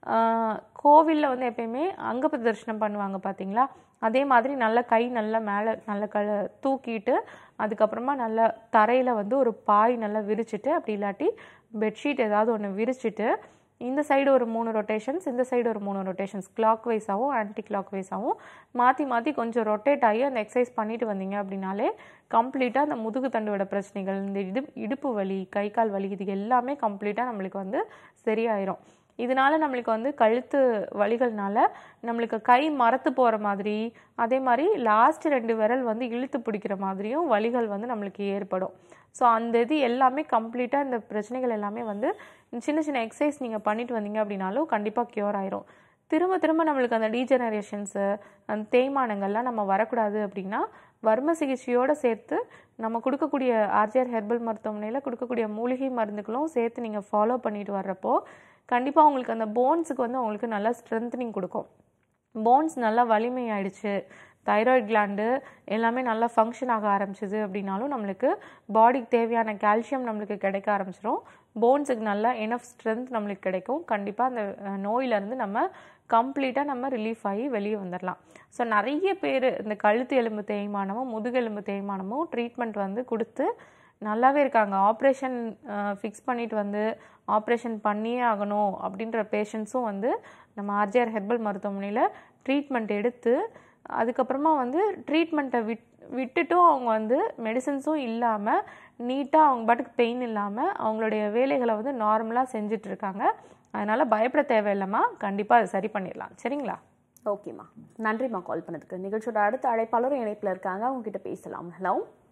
கோவிலில் வந்து எப்பயுமே அங்க பிரதர்ஷனம் பண்ணுவாங்க பார்த்தீங்களா அதே மாதிரி நல்ல கை நல்லா மேலே நல்ல க தூக்கிட்டு அதுக்கப்புறமா நல்லா தரையில் வந்து ஒரு பாய் நல்லா விரிச்சிட்டு அப்படி இல்லாட்டி பெட்ஷீட் ஏதாவது ஒன்று விரிச்சிட்டு இந்த சைடு ஒரு மூணு ரொட்டேஷன்ஸ் இந்த சைடு ஒரு மூணு ரொட்டேஷன்ஸ் கிளாக் வைஸாகவும் ஆன்டி கிளாக் வைஸாகவும் மாற்றி மாற்றி கொஞ்சம் ரொட்டேட் ஆகி அந்த எக்ஸசைஸ் பண்ணிட்டு வந்தீங்க அப்படின்னாலே கம்ப்ளீட்டாக அந்த முதுகு தண்டுவட பிரச்சனைகள் இந்த இடு இடுப்பு வலி கை கால் வலி இது எல்லாமே கம்ப்ளீட்டாக நம்மளுக்கு வந்து சரியாயிரும் இதனால நம்மளுக்கு வந்து கழுத்து வலிகள்னால நம்மளுக்கு கை மரத்து போகிற மாதிரி அதே மாதிரி லாஸ்ட் ரெண்டு விரல் வந்து இழுத்து பிடிக்கிற மாதிரியும் வலிகள் வந்து நம்மளுக்கு ஏற்படும் ஸோ அந்த இது எல்லாமே கம்ப்ளீட்டாக இந்த பிரச்சனைகள் எல்லாமே வந்து சின்ன சின்ன எக்ஸசைஸ் நீங்கள் பண்ணிட்டு வந்தீங்க அப்படின்னாலும் கண்டிப்பாக க்யூர் ஆயிரும் திரும்ப திரும்ப நம்மளுக்கு அந்த டீஜெனரேஷன்ஸு அந்த தேய்மானங்கள்லாம் நம்ம வரக்கூடாது அப்படின்னா வர்ம சிகிச்சையோடு சேர்த்து நம்ம கொடுக்கக்கூடிய ஆர்ஜிஆர் ஹெர்பல் மருத்துவமனையில் கொடுக்கக்கூடிய மூலிகை மருந்துகளும் சேர்த்து நீங்கள் ஃபாலோ பண்ணிட்டு வர்றப்போ கண்டிப்பாக உங்களுக்கு அந்த போன்ஸுக்கு வந்து உங்களுக்கு நல்லா ஸ்ட்ரென்த்னிங் கொடுக்கும் போன்ஸ் நல்லா வலிமையாயிடுச்சு தைராய்டு கிளாண்டு எல்லாமே நல்லா ஃபங்க்ஷன் ஆக ஆரம்பிச்சிது அப்படின்னாலும் நம்மளுக்கு பாடிக்கு தேவையான கால்சியம் நம்மளுக்கு கிடைக்க ஆரம்பிச்சிரும் போன்ஸுக்கு நல்லா எனஃப் ஸ்ட்ரென்த் நம்மளுக்கு கிடைக்கும் கண்டிப்பாக அந்த அஹ், நோயிலேருந்து நம்ம கம்ப்ளீட்டாக நம்ம ரிலீஃப் ஆகி வெளியே வந்துடலாம் ஸோ நிறைய பேர் இந்த கழுத்து எலும்பு தேய்மானமும் முதுகெலும்பு தேய்மானமும் ட்ரீட்மெண்ட் வந்து கொடுத்து நல்லாவே இருக்காங்க ஆப்ரேஷன் ஃபிக்ஸ் பண்ணிட்டு வந்து ஆப்ரேஷன் பண்ணியே ஆகணும் அப்படின்ற பேஷண்ட்ஸும் வந்து நம்ம ஆர்ஜிஆர் ஹெர்பல் மருத்துவமனையில் ட்ரீட்மெண்ட் எடுத்து அதுக்கப்புறமா வந்து ட்ரீட்மெண்ட்டை விட் விட்டுட்டும் அவங்க வந்து மெடிசன்ஸும் இல்லாமல் நீட்டாக அவங்க பாட்டுக்கு பெயின் இல்லாமல் அவங்களுடைய வேலைகளை வந்து நார்மலாக செஞ்சுட்டு இருக்காங்க அதனால் பயப்பட தேவையில்லைம்மா கண்டிப்பாக அதை சரி பண்ணிடலாம் சரிங்களா ஓகேம்மா நன்றிம்மா கால் பண்ணதுக்கு நிகழ்ச்சியோட அடுத்த அழைப்பாளரும் இணைப்பில் இருக்காங்க அவங்க கிட்ட பேசலாம் ஹலோ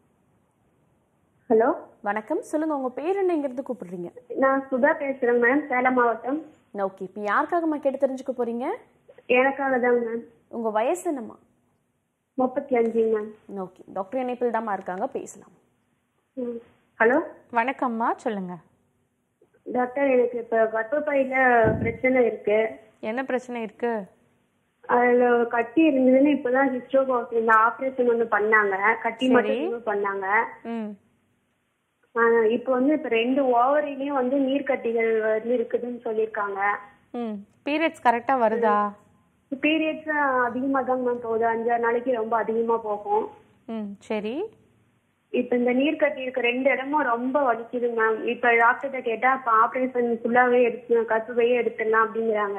ஹலோ வணக்கம் சொல்லுங்க உங்க பேர் என்ன இங்கிருந்து கூப்பிடுறீங்க நான் சுதா பேசுறேன் மேம் சேலம் மாவட்டம் ஓகே இப்போ யாருக்காகம்மா கேட்டு தெரிஞ்சுக்க போறீங்க எனக்காக தான் மேம் உங்க வயசு என்னம்மா முப்பத்தி அஞ்சுங்க மேம் ஓகே டாக்டர் இணைப்பில் தாம்மா இருக்காங்க பேசலாம் ம். ஹலோ வணக்கம்மா சொல்லுங்கள் டாக்டர் எனக்கு இப்ப கர்ப்பப்பையில பிரச்சனை இருக்கு என்ன பிரச்சனை இருக்குது அதுல கட்டி இருந்ததுன்னு இப்பதான் ஹிஸ்டோகாஸ் இந்த ஆபரேஷன் ஒண்ணு பண்ணாங்க கட்டி மட்டும் remove பண்ணாங்க ம் ஆனா, இப்போ வந்து இப்ப ரெண்டு ஓவரிலையும் வந்து நீர்க்கட்டிகள் வந்து இருக்குதுன்னு சொல்லியிருக்காங்க ம் பீரியட்ஸ் கரெக்டாக வருதா பீரியட்ஸ் அதிகமா தான் மேம் போகுது அஞ்சாறு நாளைக்கு ரொம்ப அதிகமா போகும் ம் சரி இப்ப இந்த நீர் கட்டி இருக்க ரெண்டு இடமும் ரொம்ப வலிக்குது மேம் இப்ப டாக்டர்கிட்ட கேட்டா இப்ப ஆபரேஷன் ஃபுல்லாவே எடுத்து கருவையே எடுத்துடலாம் அப்படிங்கிறாங்க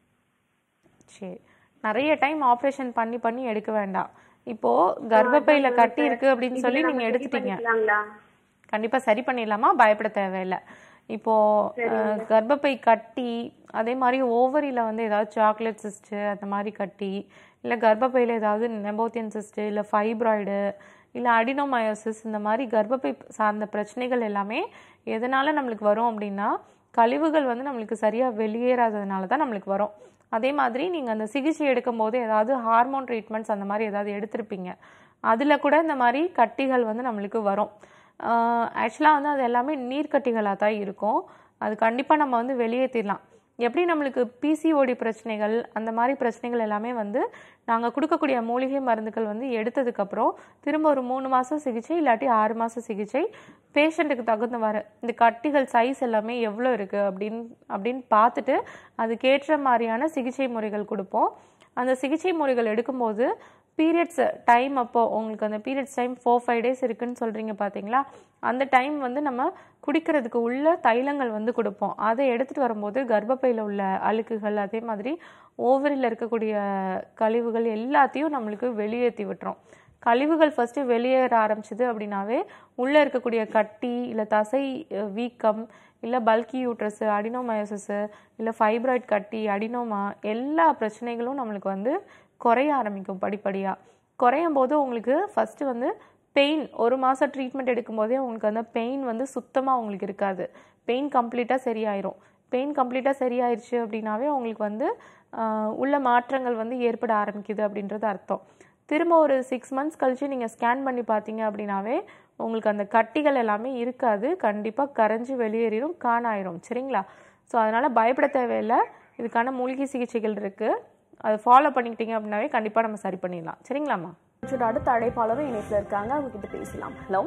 சரி நிறைய டைம் ஆப்ரேஷன் பண்ணி பண்ணி எடுக்க வேண்டாம் இப்போ கர்ப்பப்பையில கட்டி இருக்கு அப்படின்னு சொல்லி நீங்க எடுத்துட்டீங்க பண்ணிக்கலாங்களா கண்டிப்பா சரி பண்ணிடலாமா பயப்பட தேவையில்லை இப்போ அஹ், கர்ப்பப்பை கட்டி அதே மாதிரி ஓவரியில வந்து ஏதாவது சாக்லேட் சிஸ்ட் அந்த மாதிரி கட்டி இல்ல கர்ப்பப்பையில ஏதாவது நெம்போத்தியன் சிஸ்ட் இல்ல ஃபைப்ராய்டு இல்ல அடினோமயோசிஸ் இந்த மாதிரி கர்ப்பப்பை சார்ந்த பிரச்சனைகள் எல்லாமே எதனால நம்மளுக்கு வரும் அப்படின்னா கழிவுகள் வந்து நம்மளுக்கு சரியா வெளியேறாததுனால தான் நம்மளுக்கு வரும் அதே மாதிரி நீங்க அந்த சிகிச்சை எடுக்கும் போது ஏதாவது ஹார்மோன் ட்ரீட்மெண்ட்ஸ் அந்த மாதிரி ஏதாவது எடுத்திருப்பீங்க அதுல கூட இந்த மாதிரி கட்டிகள் வந்து நம்மளுக்கு வரும் ஆக்சுவலாக வந்து அது எல்லாமே நீர்க்கட்டிகளாக தான் இருக்கும் அது கண்டிப்பாக நம்ம வந்து வெளியேற்றிடலாம் எப்படி நம்மளுக்கு பிசிஓடி பிரச்சனைகள் அந்த மாதிரி பிரச்சனைகள் எல்லாமே வந்து நாங்கள் கொடுக்கக்கூடிய மூலிகை மருந்துகள் வந்து எடுத்ததுக்கப்புறம் திரும்ப ஒரு மூணு மாதம் சிகிச்சை இல்லாட்டி ஆறு மாதம் சிகிச்சை பேஷண்ட்டுக்கு தகுந்த வர இந்த கட்டிகள் சைஸ் எல்லாமே எவ்வளோ இருக்குது அப்படின்னு அப்படின்னு பார்த்துட்டு அதுக்கேற்ற மாதிரியான சிகிச்சை முறைகள் கொடுப்போம் அந்த சிகிச்சை முறைகள் எடுக்கும்போது பீரியட்ஸ் டைம் அப்போ உங்களுக்கு அந்த periods time four five days இருக்குன்னு சொல்கிறீங்க பார்த்தீங்களா அந்த டைம் வந்து நம்ம குடிக்கிறதுக்கு உள்ள தைலங்கள் வந்து கொடுப்போம் அதை எடுத்துகிட்டு வரும்போது கர்ப்பப்பையில் உள்ள அழுக்குகள் அதே மாதிரி ஓவரியில் இருக்கக்கூடிய கழிவுகள் எல்லாத்தையும் நம்மளுக்கு வெளியேற்றி விட்டுரும் கழிவுகள் ஃபஸ்ட்டு வெளியேற ஆரம்பிச்சது அப்படின்னாவே உள்ளே இருக்கக்கூடிய கட்டி இல்லை தசை அஹ், வீக்கம் இல்லை பல்கி யூட்ரஸ் அடினோமயோசிஸ் இல்லை ஃபைப்ராய்ட் கட்டி அடினோமா எல்லா பிரச்சனைகளும் நம்மளுக்கு வந்து குறைய ஆரம்பிக்கும் படிப்படியாக குறையும் போது உங்களுக்கு ஃபஸ்ட்டு வந்து பெயின் ஒரு மாதம் ட்ரீட்மெண்ட் எடுக்கும்போதே உங்களுக்கு அந்த பெயின் வந்து சுத்தமாக உங்களுக்கு இருக்காது பெயின் கம்ப்ளீட்டாக சரியாயிரும் பெயின் கம்ப்ளீட்டாக சரியாயிருச்சு அப்படின்னாவே உங்களுக்கு வந்து ஆஹ், உள்ள மாற்றங்கள் வந்து ஏற்பட ஆரம்பிக்குது அப்படின்றது அர்த்தம் திரும்ப ஒரு சிக்ஸ் மந்த்ஸ் கழிச்சு நீங்கள் ஸ்கேன் பண்ணி பார்த்தீங்க அப்படின்னாவே உங்களுக்கு அந்த கட்டிகள் எல்லாமே இருக்காது கண்டிப்பாக கரைஞ்சு வெளியேறிடும் காணாயிரும் சரிங்களா ஸோ அதனால் பயப்பட தேவையில்லை இதுக்கான மூலிகை சிகிச்சைகள் இருக்குது அதை ஃபாலோ பண்ணிக்கிட்டீங்க அப்படின்னாவே கண்டிப்பாக நம்ம சரி பண்ணிடலாம் சரிங்களாம்மா நிகழ்ச்சியோட அடுத்த அழைப்பாளரும் இணைப்புல இருக்காங்க அவங்க கிட்ட பேசலாம் ஹலோ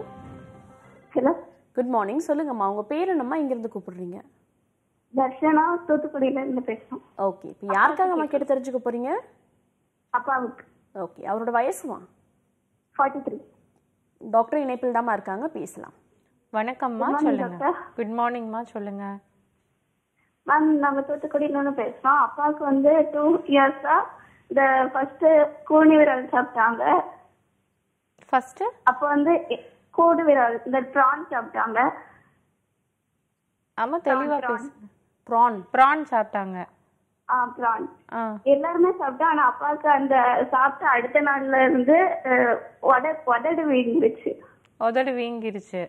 ஹலோ குட் மார்னிங் சொல்லுங்கம்மா உங்க பேர் என்னம்மா இங்க இருந்து கூப்பிடுறீங்க தர்ஷனா தூத்துக்குடியில இருந்து பேசுறோம் ஓகே இப்போ யாருக்காகம்மா கேட்டு தெரிஞ்சுக்க போறீங்க அப்பாவுக்கு ஓகே அவரோட வயசுமா ஃபார்ட்டி த்ரீ டாக்டர் இணைப்பில் தாம்மா இருக்காங்க பேசலாம் வணக்கம்மா Good morning, சொல்லுங்க doctor. குட் மார்னிங்மா சொல்லுங்க மேம் நம்ம தூத்துக்குடியில இருந்து பேசுறோம் அப்பாவுக்கு வந்து டூ இயர்ஸா இந்த ஃபர்ஸ்ட் கூனி விரல் சாப்பிட்டாங்க ஃபர்ஸ்ட் அப்போ வந்து எ- கூடு விரல் இந்த ப்ரான் சாப்பிட்டாங்க ஆமா தெளிவா prawn. பேசுங்க ப்ரான் ப்ரான் சாப்பிட்டாங்க ஆ ப்ரான் ஆ எல்லாருமே சாப்பிட்டா ஆனா அப்பாவுக்கு அந்த சாப்பிட்ட அடுத்த நாள்ல இருந்து அஹ், உத உதடு வீங்கிருச்சு உதடு வீங்கிருச்சு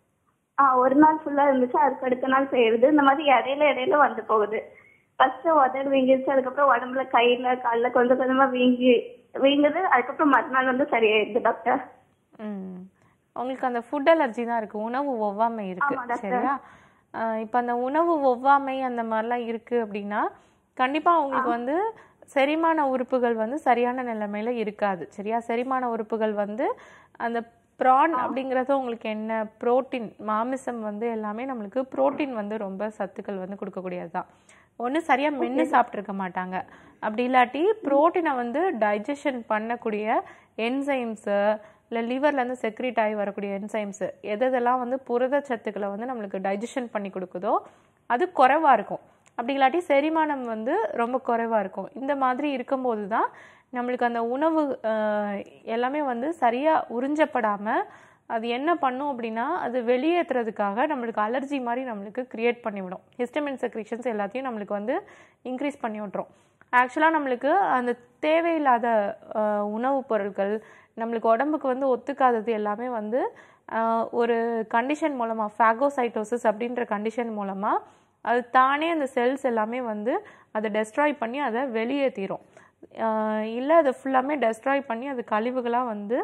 ஆ ஒரு நாள் ஃபுல்லா இருந்துச்சு அதுக்கு அடுத்த நாள் செய்யுது இந்த மாதிரி இடையில இடையில வந்து போகுது ஃபர்ஸ்ட் உதடு வீங்கிருச்சு அதுக்கப்புறம் உடம்புல கையில கால்ல கொஞ்சம் கொஞ்சமா வீங்கி வீங்குது அதுக்கப்புறம் மறுநாள் வந்து சரியாயிடுது டாக்டர் ம் உங்களுக்கு அந்த ஃபுட் அலர்ஜி தான் இருக்கு உணவு ஒவ்வாமை இருக்கு ஆமா, டாக்டர். சரியா ஆஹ் இப்ப அந்த உணவு ஒவ்வாமை அந்த மாதிரிலாம் இருக்கு அப்படின்னா கண்டிப்பா உங்களுக்கு வந்து செரிமான உறுப்புகள் வந்து சரியான நிலைமையில இருக்காது சரியா செரிமான உறுப்புகள் வந்து அந்த ப்ரான் அப்படிங்கிறது உங்களுக்கு என்ன புரோட்டீன் மாமிசம் வந்து எல்லாமே நம்மளுக்கு புரோட்டீன் வந்து ரொம்ப சத்துக்கள் வந்து கொடுக்கக்கூடியது தான் ஒன்று சரியாக மென்று சாப்பிட்ருக்க மாட்டாங்க அப்படி இல்லாட்டி புரோட்டீனை வந்து டைஜஷன் பண்ணக்கூடிய என்சைம்ஸு இல்லை லிவர்லேருந்து செக்ரேட் ஆகி வரக்கூடிய என்சைம்ஸு எது எதெல்லாம் வந்து புரத சத்துக்களை வந்து நம்மளுக்கு டைஜஷன் பண்ணி கொடுக்குதோ அது குறைவாக இருக்கும் அப்படி இல்லாட்டி செரிமானம் வந்து ரொம்ப குறைவாக இருக்கும் இந்த மாதிரி இருக்கும்போது தான் நம்மளுக்கு அந்த உணவு ஆஹ், எல்லாமே வந்து சரியாக உறிஞ்சப்படாமல் அது என்ன பண்ணும் அப்படின்னா அது வெளியேற்றுறதுக்காக நம்மளுக்கு அலர்ஜி மாதிரி நம்மளுக்கு கிரியேட் பண்ணிவிடும் ஹிஸ்டமின் செக்ரேஷன்ஸ் எல்லாத்தையும் நம்மளுக்கு வந்து இன்க்ரீஸ் பண்ணி விட்ரும் ஆக்சுவலாக நம்மளுக்கு அந்த தேவையில்லாத ஆஹ், உணவுப் பொருட்கள் நம்மளுக்கு உடம்புக்கு வந்து ஒத்துக்காதது எல்லாமே வந்து ஆஹ், ஒரு கண்டிஷன் மூலமாக ஃபேகோசைட்டோசிஸ் அப்படின்ற கண்டிஷன் மூலமாக அது தானே அந்த செல்ஸ் எல்லாமே வந்து அதை டெஸ்ட்ராய் பண்ணி அதை வெளியேற்றிரும் இல்லை அதை ஃபுல்லாமே டெஸ்ட்ராய் பண்ணி அது கழிவுகளாக வந்து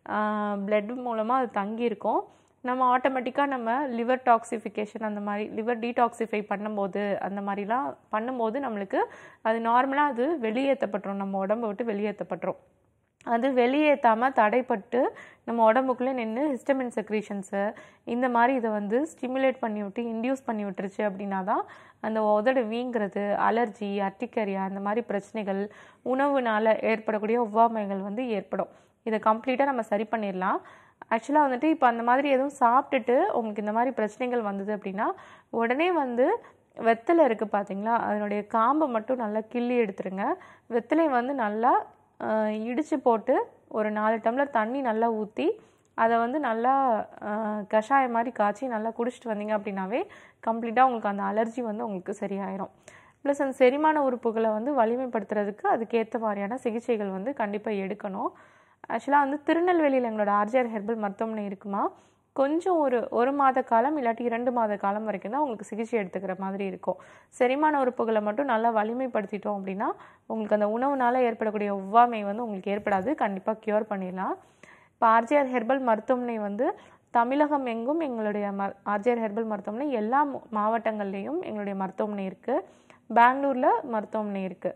பிளட் மூலமாக அது தங்கியிருக்கும் நம்ம ஆட்டோமேட்டிக்காக நம்ம லிவர் டாக்ஸிஃபிகேஷன் அந்த மாதிரி லிவர் டீடாக்சிஃபை பண்ணும்போது அந்த மாதிரிலாம் பண்ணும்போது நம்மளுக்கு அது நார்மலாக அது வெளியேற்றப்பட்டுரும் நம்ம உடம்பை விட்டு வெளியேற்றப்பட்டுரும் அது வெளியேற்றாமல் தடைப்பட்டு நம்ம உடம்புக்குள்ளே நின்று ஹிஸ்டமின் செக்ரீஷன்ஸு இந்த மாதிரி இதை வந்து ஸ்டிமுலேட் பண்ணி விட்டு இன்டியூஸ் பண்ணி விட்டுருச்சு அப்படின்னா தான் அந்த உதடு வீங்கிறது அலர்ஜி அட்டிக்கரியா அந்த மாதிரி பிரச்சனைகள் உணவுனால ஏற்படக்கூடிய ஒவ்வாமைகள் வந்து ஏற்படும் இதை கம்ப்ளீட்டாக நம்ம சரி பண்ணிடலாம் ஆக்சுவலாக வந்துட்டு இப்போ அந்த மாதிரி எதுவும் சாப்பிட்டுட்டு உங்களுக்கு இந்த மாதிரி பிரச்சனைகள் வந்தது அப்படின்னா உடனே வந்து வெத்தலை இருக்குது பார்த்தீங்களா அதனுடைய காம்பை மட்டும் நல்லா கிள்ளி எடுத்துருங்க வெத்தலையை வந்து நல்லா ஆஹ், இடிச்சு போட்டு ஒரு நாலு டம்ளர் தண்ணி நல்லா ஊற்றி அதை வந்து நல்லா ஆஹ், கஷாயம் மாதிரி காய்ச்சி நல்லா குடிச்சிட்டு வந்தீங்க அப்படின்னாவே கம்ப்ளீட்டாக உங்களுக்கு அந்த அலர்ஜி வந்து உங்களுக்கு சரியாயிரும் ப்ளஸ் அந்த செரிமான உறுப்புகளை வந்து வலிமைப்படுத்துறதுக்கு அதுக்கேற்ற மாதிரியான சிகிச்சைகள் வந்து கண்டிப்பாக எடுக்கணும் ஆக்சுவலாக வந்து திருநெல்வேலியில் எங்களோட ஆர்ஜிஆர் ஹெர்பல் மருத்துவமனை இருக்குமா கொஞ்சம் ஒரு ஒரு மாத காலம் இல்லாட்டி இரண்டு மாத காலம் வரைக்கும் தான் உங்களுக்கு சிகிச்சை எடுத்துக்கிற மாதிரி இருக்கும் செரிமான உறுப்புகளை மட்டும் நல்லா வலிமைப்படுத்திட்டோம் அப்படின்னா உங்களுக்கு அந்த உணவுனால ஏற்படக்கூடிய ஒவ்வாமை வந்து உங்களுக்கு ஏற்படாது கண்டிப்பாக க்யூர் பண்ணிடலாம் இப்போ ஆர்ஜிஆர் ஹெர்பல் மருத்துவமனை வந்து தமிழகம் எங்கும் எங்களுடைய ம ஆர்ஜிஆர் ஹெர்பல் மருத்துவமனை எல்லா மு- மாவட்டங்கள்லேயும் எங்களுடைய மருத்துவமனை இருக்குது பெங்களூரில் மருத்துவமனை இருக்குது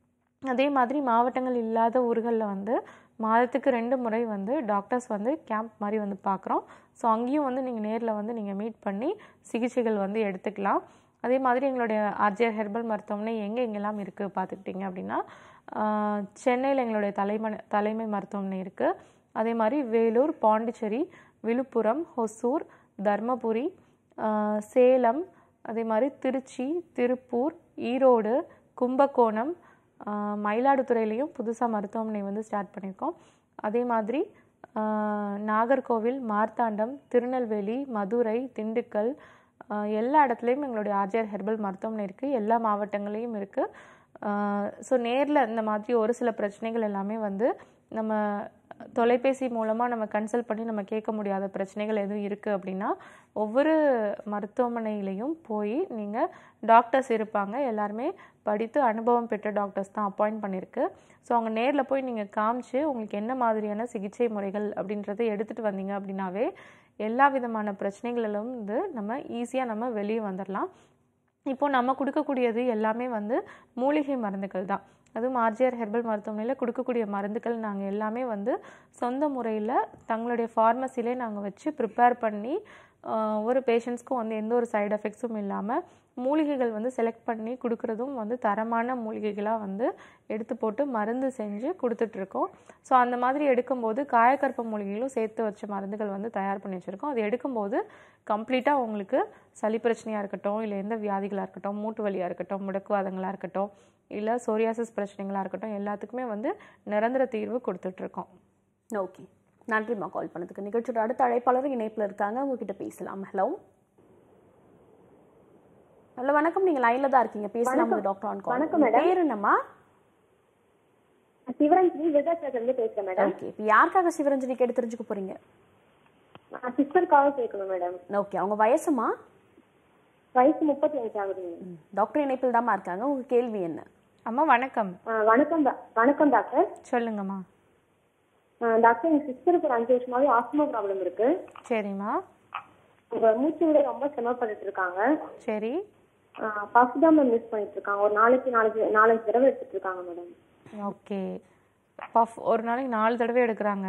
அதே மாதிரி மாவட்டங்கள் இல்லாத ஊர்களில் வந்து மாதத்துக்கு ரெண்டு முறை வந்து டாக்டர்ஸ் வந்து கேம்ப் மாதிரி வந்து பார்க்குறோம் ஸோ அங்கேயும் வந்து நீங்கள் நேரில் வந்து நீங்கள் மீட் பண்ணி சிகிச்சைகள் வந்து எடுத்துக்கலாம் அதே மாதிரி எங்களுடைய ஆர்ஜிஆர் ஹெர்பல் மருத்துவமனை எங்கே எங்கெல்லாம் இருக்குது பார்த்துக்கிட்டிங்க அப்படின்னா சென்னையில் எங்களுடைய தலைமை தலைமை மருத்துவமனை இருக்குது அதே மாதிரி வேலூர் பாண்டிச்சேரி விழுப்புரம் ஹொசூர் தர்மபுரி ஆஹ் சேலம் அதே மாதிரி திருச்சி திருப்பூர் ஈரோடு கும்பகோணம் ஆஹ் மயிலாடுதுறையிலையும் புதுசாக மருத்துவமனை வந்து ஸ்டார்ட் பண்ணியிருக்கோம் அதே மாதிரி ஆஹ் நாகர்கோவில் மார்த்தாண்டம் திருநெல்வேலி மதுரை திண்டுக்கல் ஆஹ் எல்லா இடத்துலையும் எங்களுடைய ஆர்ஜிஆர் ஹெர்பல் மருத்துவமனை இருக்குது எல்லா மாவட்டங்களையும் இருக்குது ஸோ நேரில் இந்த மாதிரி ஒரு சில பிரச்சனைகள் எல்லாமே வந்து நம்ம தொலைபேசி மூலமாக நம்ம கன்சல்ட் பண்ணி நம்ம கேட்க முடியாத பிரச்சனைகள் எதுவும் இருக்குது அப்படின்னா ஒவ்வொரு மருத்துவமனையிலையும் போய் நீங்கள் டாக்டர்ஸ் இருப்பாங்க எல்லாருமே படித்து அனுபவம் பெற்ற டாக்டர்ஸ் தான் அப்பாயிண்ட் பண்ணியிருக்கு ஸோ அவங்க நேரில் போய் நீங்கள் காமிச்சு உங்களுக்கு என்ன மாதிரியான சிகிச்சை முறைகள் அப்படின்றத எடுத்துகிட்டு வந்தீங்க அப்படின்னாவே எல்லா விதமான பிரச்சனைகளிலும் வந்து நம்ம ஈஸியாக நம்ம வெளியே வந்துடலாம் இப்போ நம்ம கொடுக்கக்கூடியது எல்லாமே வந்து மூலிகை மருந்துகள் தான் அதுவும் ஆர்ஜிஆர் ஹெர்பல் மருத்துவமனையில் கொடுக்கக்கூடிய மருந்துகள் நாங்கள் எல்லாமே வந்து சொந்த முறையில் தங்களுடைய ஃபார்மசிலே நாங்கள் வச்சு ப்ரிப்பேர் பண்ணி ஆஹ், ஒரு பேஷண்ட்ஸ்க்கும் வந்து எந்த ஒரு சைடு எஃபெக்ட்ஸும் இல்லாமல் மூலிகைகள் வந்து செலக்ட் பண்ணி கொடுக்குறதும் வந்து தரமான மூலிகைகளாக வந்து எடுத்து போட்டு மருந்து செஞ்சு கொடுத்துட்ருக்கோம் ஸோ அந்த மாதிரி எடுக்கும்போது காயக்கற்ப மூலிகைகளும் சேர்த்து வச்ச மருந்துகள் வந்து தயார் பண்ணி வச்சுருக்கோம் அது எடுக்கும்போது கம்ப்ளீட்டாக உங்களுக்கு சளி பிரச்சனையாக இருக்கட்டும் இல்லை எந்த வியாதிகளாக இருக்கட்டும் மூட்டு வலியாக இருக்கட்டும் முடக்குவாதங்களாக இருக்கட்டும் இல்லை சோரியாசிஸ் பிரச்சனைகளாக இருக்கட்டும் எல்லாத்துக்குமே வந்து நிரந்தர தீர்வு கொடுத்துட்ருக்கோம் ஓகே நன்றிம்மா கால் பண்ணதுக்கு நிகழ்ச்சியோட அடுத்த அழைப்பாளர் இணைப்புல இருக்காங்க உங்ககிட்ட பேசலாம் ஹலோ ஹலோ வணக்கம் நீங்க லைன்ல தான் இருக்கீங்க பேசலாம் டாக்டர் ஆன் கால் வணக்கம் மேடம். பேர் என்னம்மா சிவரஞ்சனி விருதாச்சலத்துல இருந்து பேசுறேன் மேடம் ஓகே இப்போ யாருக்காக சிவரஞ்சனி கேட்டு தெரிஞ்சுக்க போறீங்க நான் சிஸ்டருக்காக கேட்கணும் மேடம் ஓகே அவங்க வயசுமா வயசு முப்பத்தி அஞ்சு ஆகுதுங்க ம், டாக்டர் இணைப்பில் தாம்மா இருக்காங்க உங்க கேள்வி என்ன அம்மா வணக்கம் ஆ, வணக்கம் டா- வணக்கம் டாக்டர் சொல்லுங்கம்மா ஆ, டாக்டர் எங்க சிஸ்டருக்கு ஒரு அஞ்சு வருஷமாவே ஆஸ்மா ப்ராப்ளம் இருக்கு சரிம்மா அவங்க மூச்சு விட ரொம்ப சிரமப்பட்டுட்டு இருக்காங்க சரி ஃபர்ஸ்ட் தான் மேம் மிஸ் பண்ணிட்டு இருக்காங்க ஒரு நாளைக்கு நாளைக்கு நாலஞ்சு தடவை எடுத்துட்டு இருக்காங்க மேடம் ஓகே பஃப் ஒரு நாளைக்கு நாலு தடவை எடுக்கிறாங்க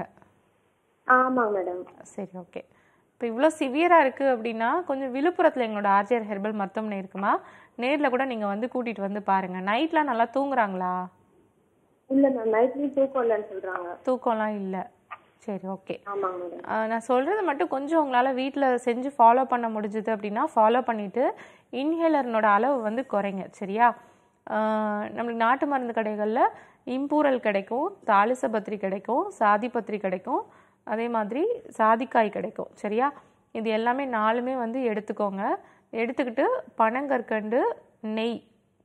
ஆமாங்க மேடம் சரி ஓகே இப்போ இவ்வளோ சிவியராக இருக்குது அப்படின்னா கொஞ்சம் விழுப்புரத்தில் எங்களோட ஆர்ஜிஆர் ஹெர்பல் மருத்துவமனை இருக்குமா நேரில் கூட நீங்கள் வந்து கூட்டிகிட்டு வந்து பாருங்கள் நைட்லாம் நல்லா தூங்குறாங்களா இல்ல மேம் நைட்லயும் தூக்கம் இல்லைன்னு சொல்றாங்க தூக்கம்லாம் இல்லை சரி ஓகே ஆமாங்க மேடம் ஆஹ் நான் சொல்கிறது மட்டும் கொஞ்சம் உங்களால் வீட்டில் செஞ்சு ஃபாலோ பண்ண முடிஞ்சுது அப்படின்னா ஃபாலோ பண்ணிவிட்டு இன்ஹேலர்னோட அளவு வந்து குறைங்க சரியா ஆஹ் நம்மளுக்கு நாட்டு மருந்து கடைகளில் இம்பூரல் கிடைக்கும் தாலிசபத்திரி கிடைக்கும் சாதிபத்திரி கிடைக்கும் அதே மாதிரி சாதிக்காய் கிடைக்கும் சரியா இது எல்லாமே நாலுமே வந்து எடுத்துக்கோங்க எடுத்துக்கிட்டு பனங்கற்கண்டு நெய்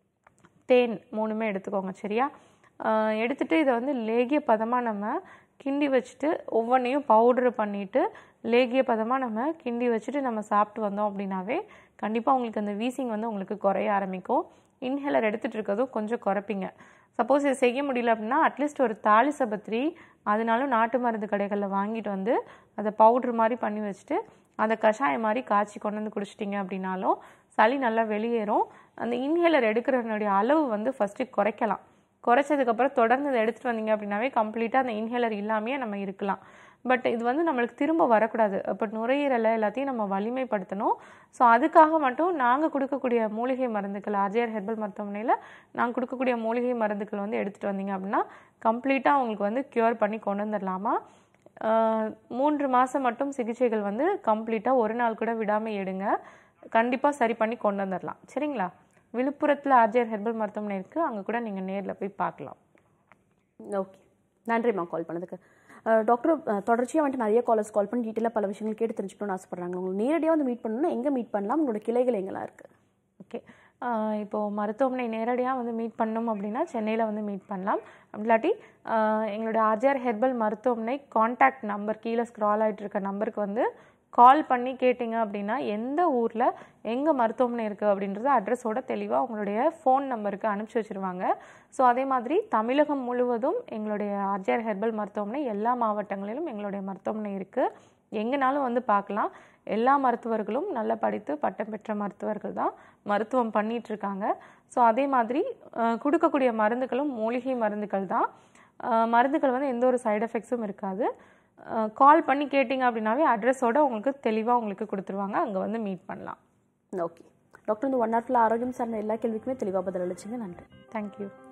தேன் மூணுமே எடுத்துக்கோங்க சரியா ஆஹ் எடுத்துட்டு இதை வந்து லேகிய பதமாக நம்ம கிண்டி வச்சுட்டு ஒவ்வொன்றையும் பவுடர் பண்ணிவிட்டு லேகிய பதமாக நம்ம கிண்டி வச்சுட்டு நம்ம சாப்பிட்டு வந்தோம் அப்படின்னாவே கண்டிப்பாக உங்களுக்கு அந்த வீசிங் வந்து உங்களுக்கு குறைய ஆரம்பிக்கும் இன்ஹேலர் எடுத்துகிட்டு இருக்கிறதும் கொஞ்சம் குறைப்பீங்க சப்போஸ் இது செய்ய முடியல அப்படின்னா அட்லீஸ்ட் ஒரு தாலி சபத்திரி அதனாலும் நாட்டு மருந்து கடைகளில் வாங்கிட்டு வந்து அதை பவுடர் மாதிரி பண்ணி வச்சுட்டு அதை கஷாயம் மாதிரி காய்ச்சி கொண்டு வந்து குடிச்சிட்டிங்க அப்படின்னாலும் சளி நல்லா வெளியேறும் அந்த இன்ஹேலர் எடுக்கிறனுடைய அளவு வந்து ஃபஸ்ட்டு குறைக்கலாம் குறைச்சதுக்கப்புறம் தொடர்ந்து இதை எடுத்துகிட்டு வந்தீங்க அப்படின்னாவே கம்ப்ளீட்டாக அந்த இன்ஹேலர் இல்லாமையே நம்ம இருக்கலாம் பட் இது வந்து நம்மளுக்கு திரும்ப வரக்கூடாது அப்போ நுரையீரலை எல்லாத்தையும் நம்ம வலிமைப்படுத்தணும் ஸோ அதுக்காக மட்டும் நாங்கள் கொடுக்கக்கூடிய மூலிகை மருந்துகள் ஆர்ஜிஆர் ஹெர்பல் மருத்துவமனையில் நாங்கள் கொடுக்கக்கூடிய மூலிகை மருந்துகள் வந்து எடுத்துகிட்டு வந்தீங்க அப்படின்னா கம்ப்ளீட்டாக உங்களுக்கு வந்து க்யூர் பண்ணி கொண்டு வந்துடலாமா ஆஹ் மூன்று மாதம் மட்டும் சிகிச்சைகள் வந்து கம்ப்ளீட்டாக ஒரு நாள் கூட விடாமல் எடுங்க கண்டிப்பாக சரி பண்ணி கொண்டு வந்துடலாம் சரிங்களா விழுப்புரத்தில் ஆர்ஜிஆர் ஹெர்பல் மருத்துவமனை இருக்குது அங்கே கூட நீங்கள் நேரில் போய் பார்க்கலாம் ஓகே நன்றிம்மா கால் பண்ணதுக்கு அஹ் டாக்டர் அஹ் தொடர்ச்சியா வந்துட்டு நிறைய காலர்ஸ் கால் பண்ணி டீட்டெயிலாக பல விஷயங்கள் கேட்டு தெரிஞ்சுக்கணும்னு ஆசைப்படுறாங்க உங்களுக்கு நேரடியாக வந்து மீட் பண்ணணும்னா எங்கே மீட் பண்ணலாம் உங்களோட கிளைகள் எங்கெல்லாம் இருக்கு ஓகே இப்போது மருத்துவமனை நேரடியாக வந்து மீட் பண்ணணும் அப்படின்னா சென்னையில் வந்து மீட் பண்ணலாம் அப்படி இல்லாட்டி ஆஹ் எங்களோட ஆர்ஜிஆர் ஹெர்பல் மருத்துவமனை காண்டாக்ட் நம்பர் கீழே ஸ்க்ரால் ஆகிட்டு இருக்க நம்பருக்கு வந்து கால் பண்ணி கேட்டிங்க அப்படின்னா எந்த ஊரில் எங்கே மருத்துவமனை இருக்குது அப்படின்றது அட்ரஸோட தெளிவாக உங்களுடைய ஃபோன் நம்பருக்கு அனுப்பிச்சி வச்சுருவாங்க ஸோ அதே மாதிரி தமிழகம் முழுவதும் எங்களுடைய ஆர்ஜிஆர் ஹெர்பல் மருத்துவமனை எல்லா மாவட்டங்களிலும் எங்களுடைய மருத்துவமனை இருக்குது எங்கேனாலும் வந்து பார்க்கலாம் எல்லா மருத்துவர்களும் நல்லா படித்து பட்டம் பெற்ற மருத்துவர்கள் தான் மருத்துவம் பண்ணிட்டு இருக்காங்க ஸோ அதே மாதிரி அஹ், கொடுக்கக்கூடிய மருந்துகளும் மூலிகை மருந்துகள் தான் அஹ், மருந்துகள் வந்து எந்த ஒரு சைடு எஃபெக்ட்ஸும் இருக்காது கால் பண்ணி கேட்டிங்க அப்படின்னாவே அட்ரஸோட உங்களுக்கு தெளிவாக உங்களுக்கு கொடுத்துருவாங்க அங்கே வந்து மீட் பண்ணலாம் ஓகே டாக்டர் இந்த ஒன் ஹவர்ல ஆரோக்கியம் சார்ந்த எல்லா கேள்விக்குமே தெளிவாக பதில் அளிச்சிங்க நன்றி தேங்க்யூ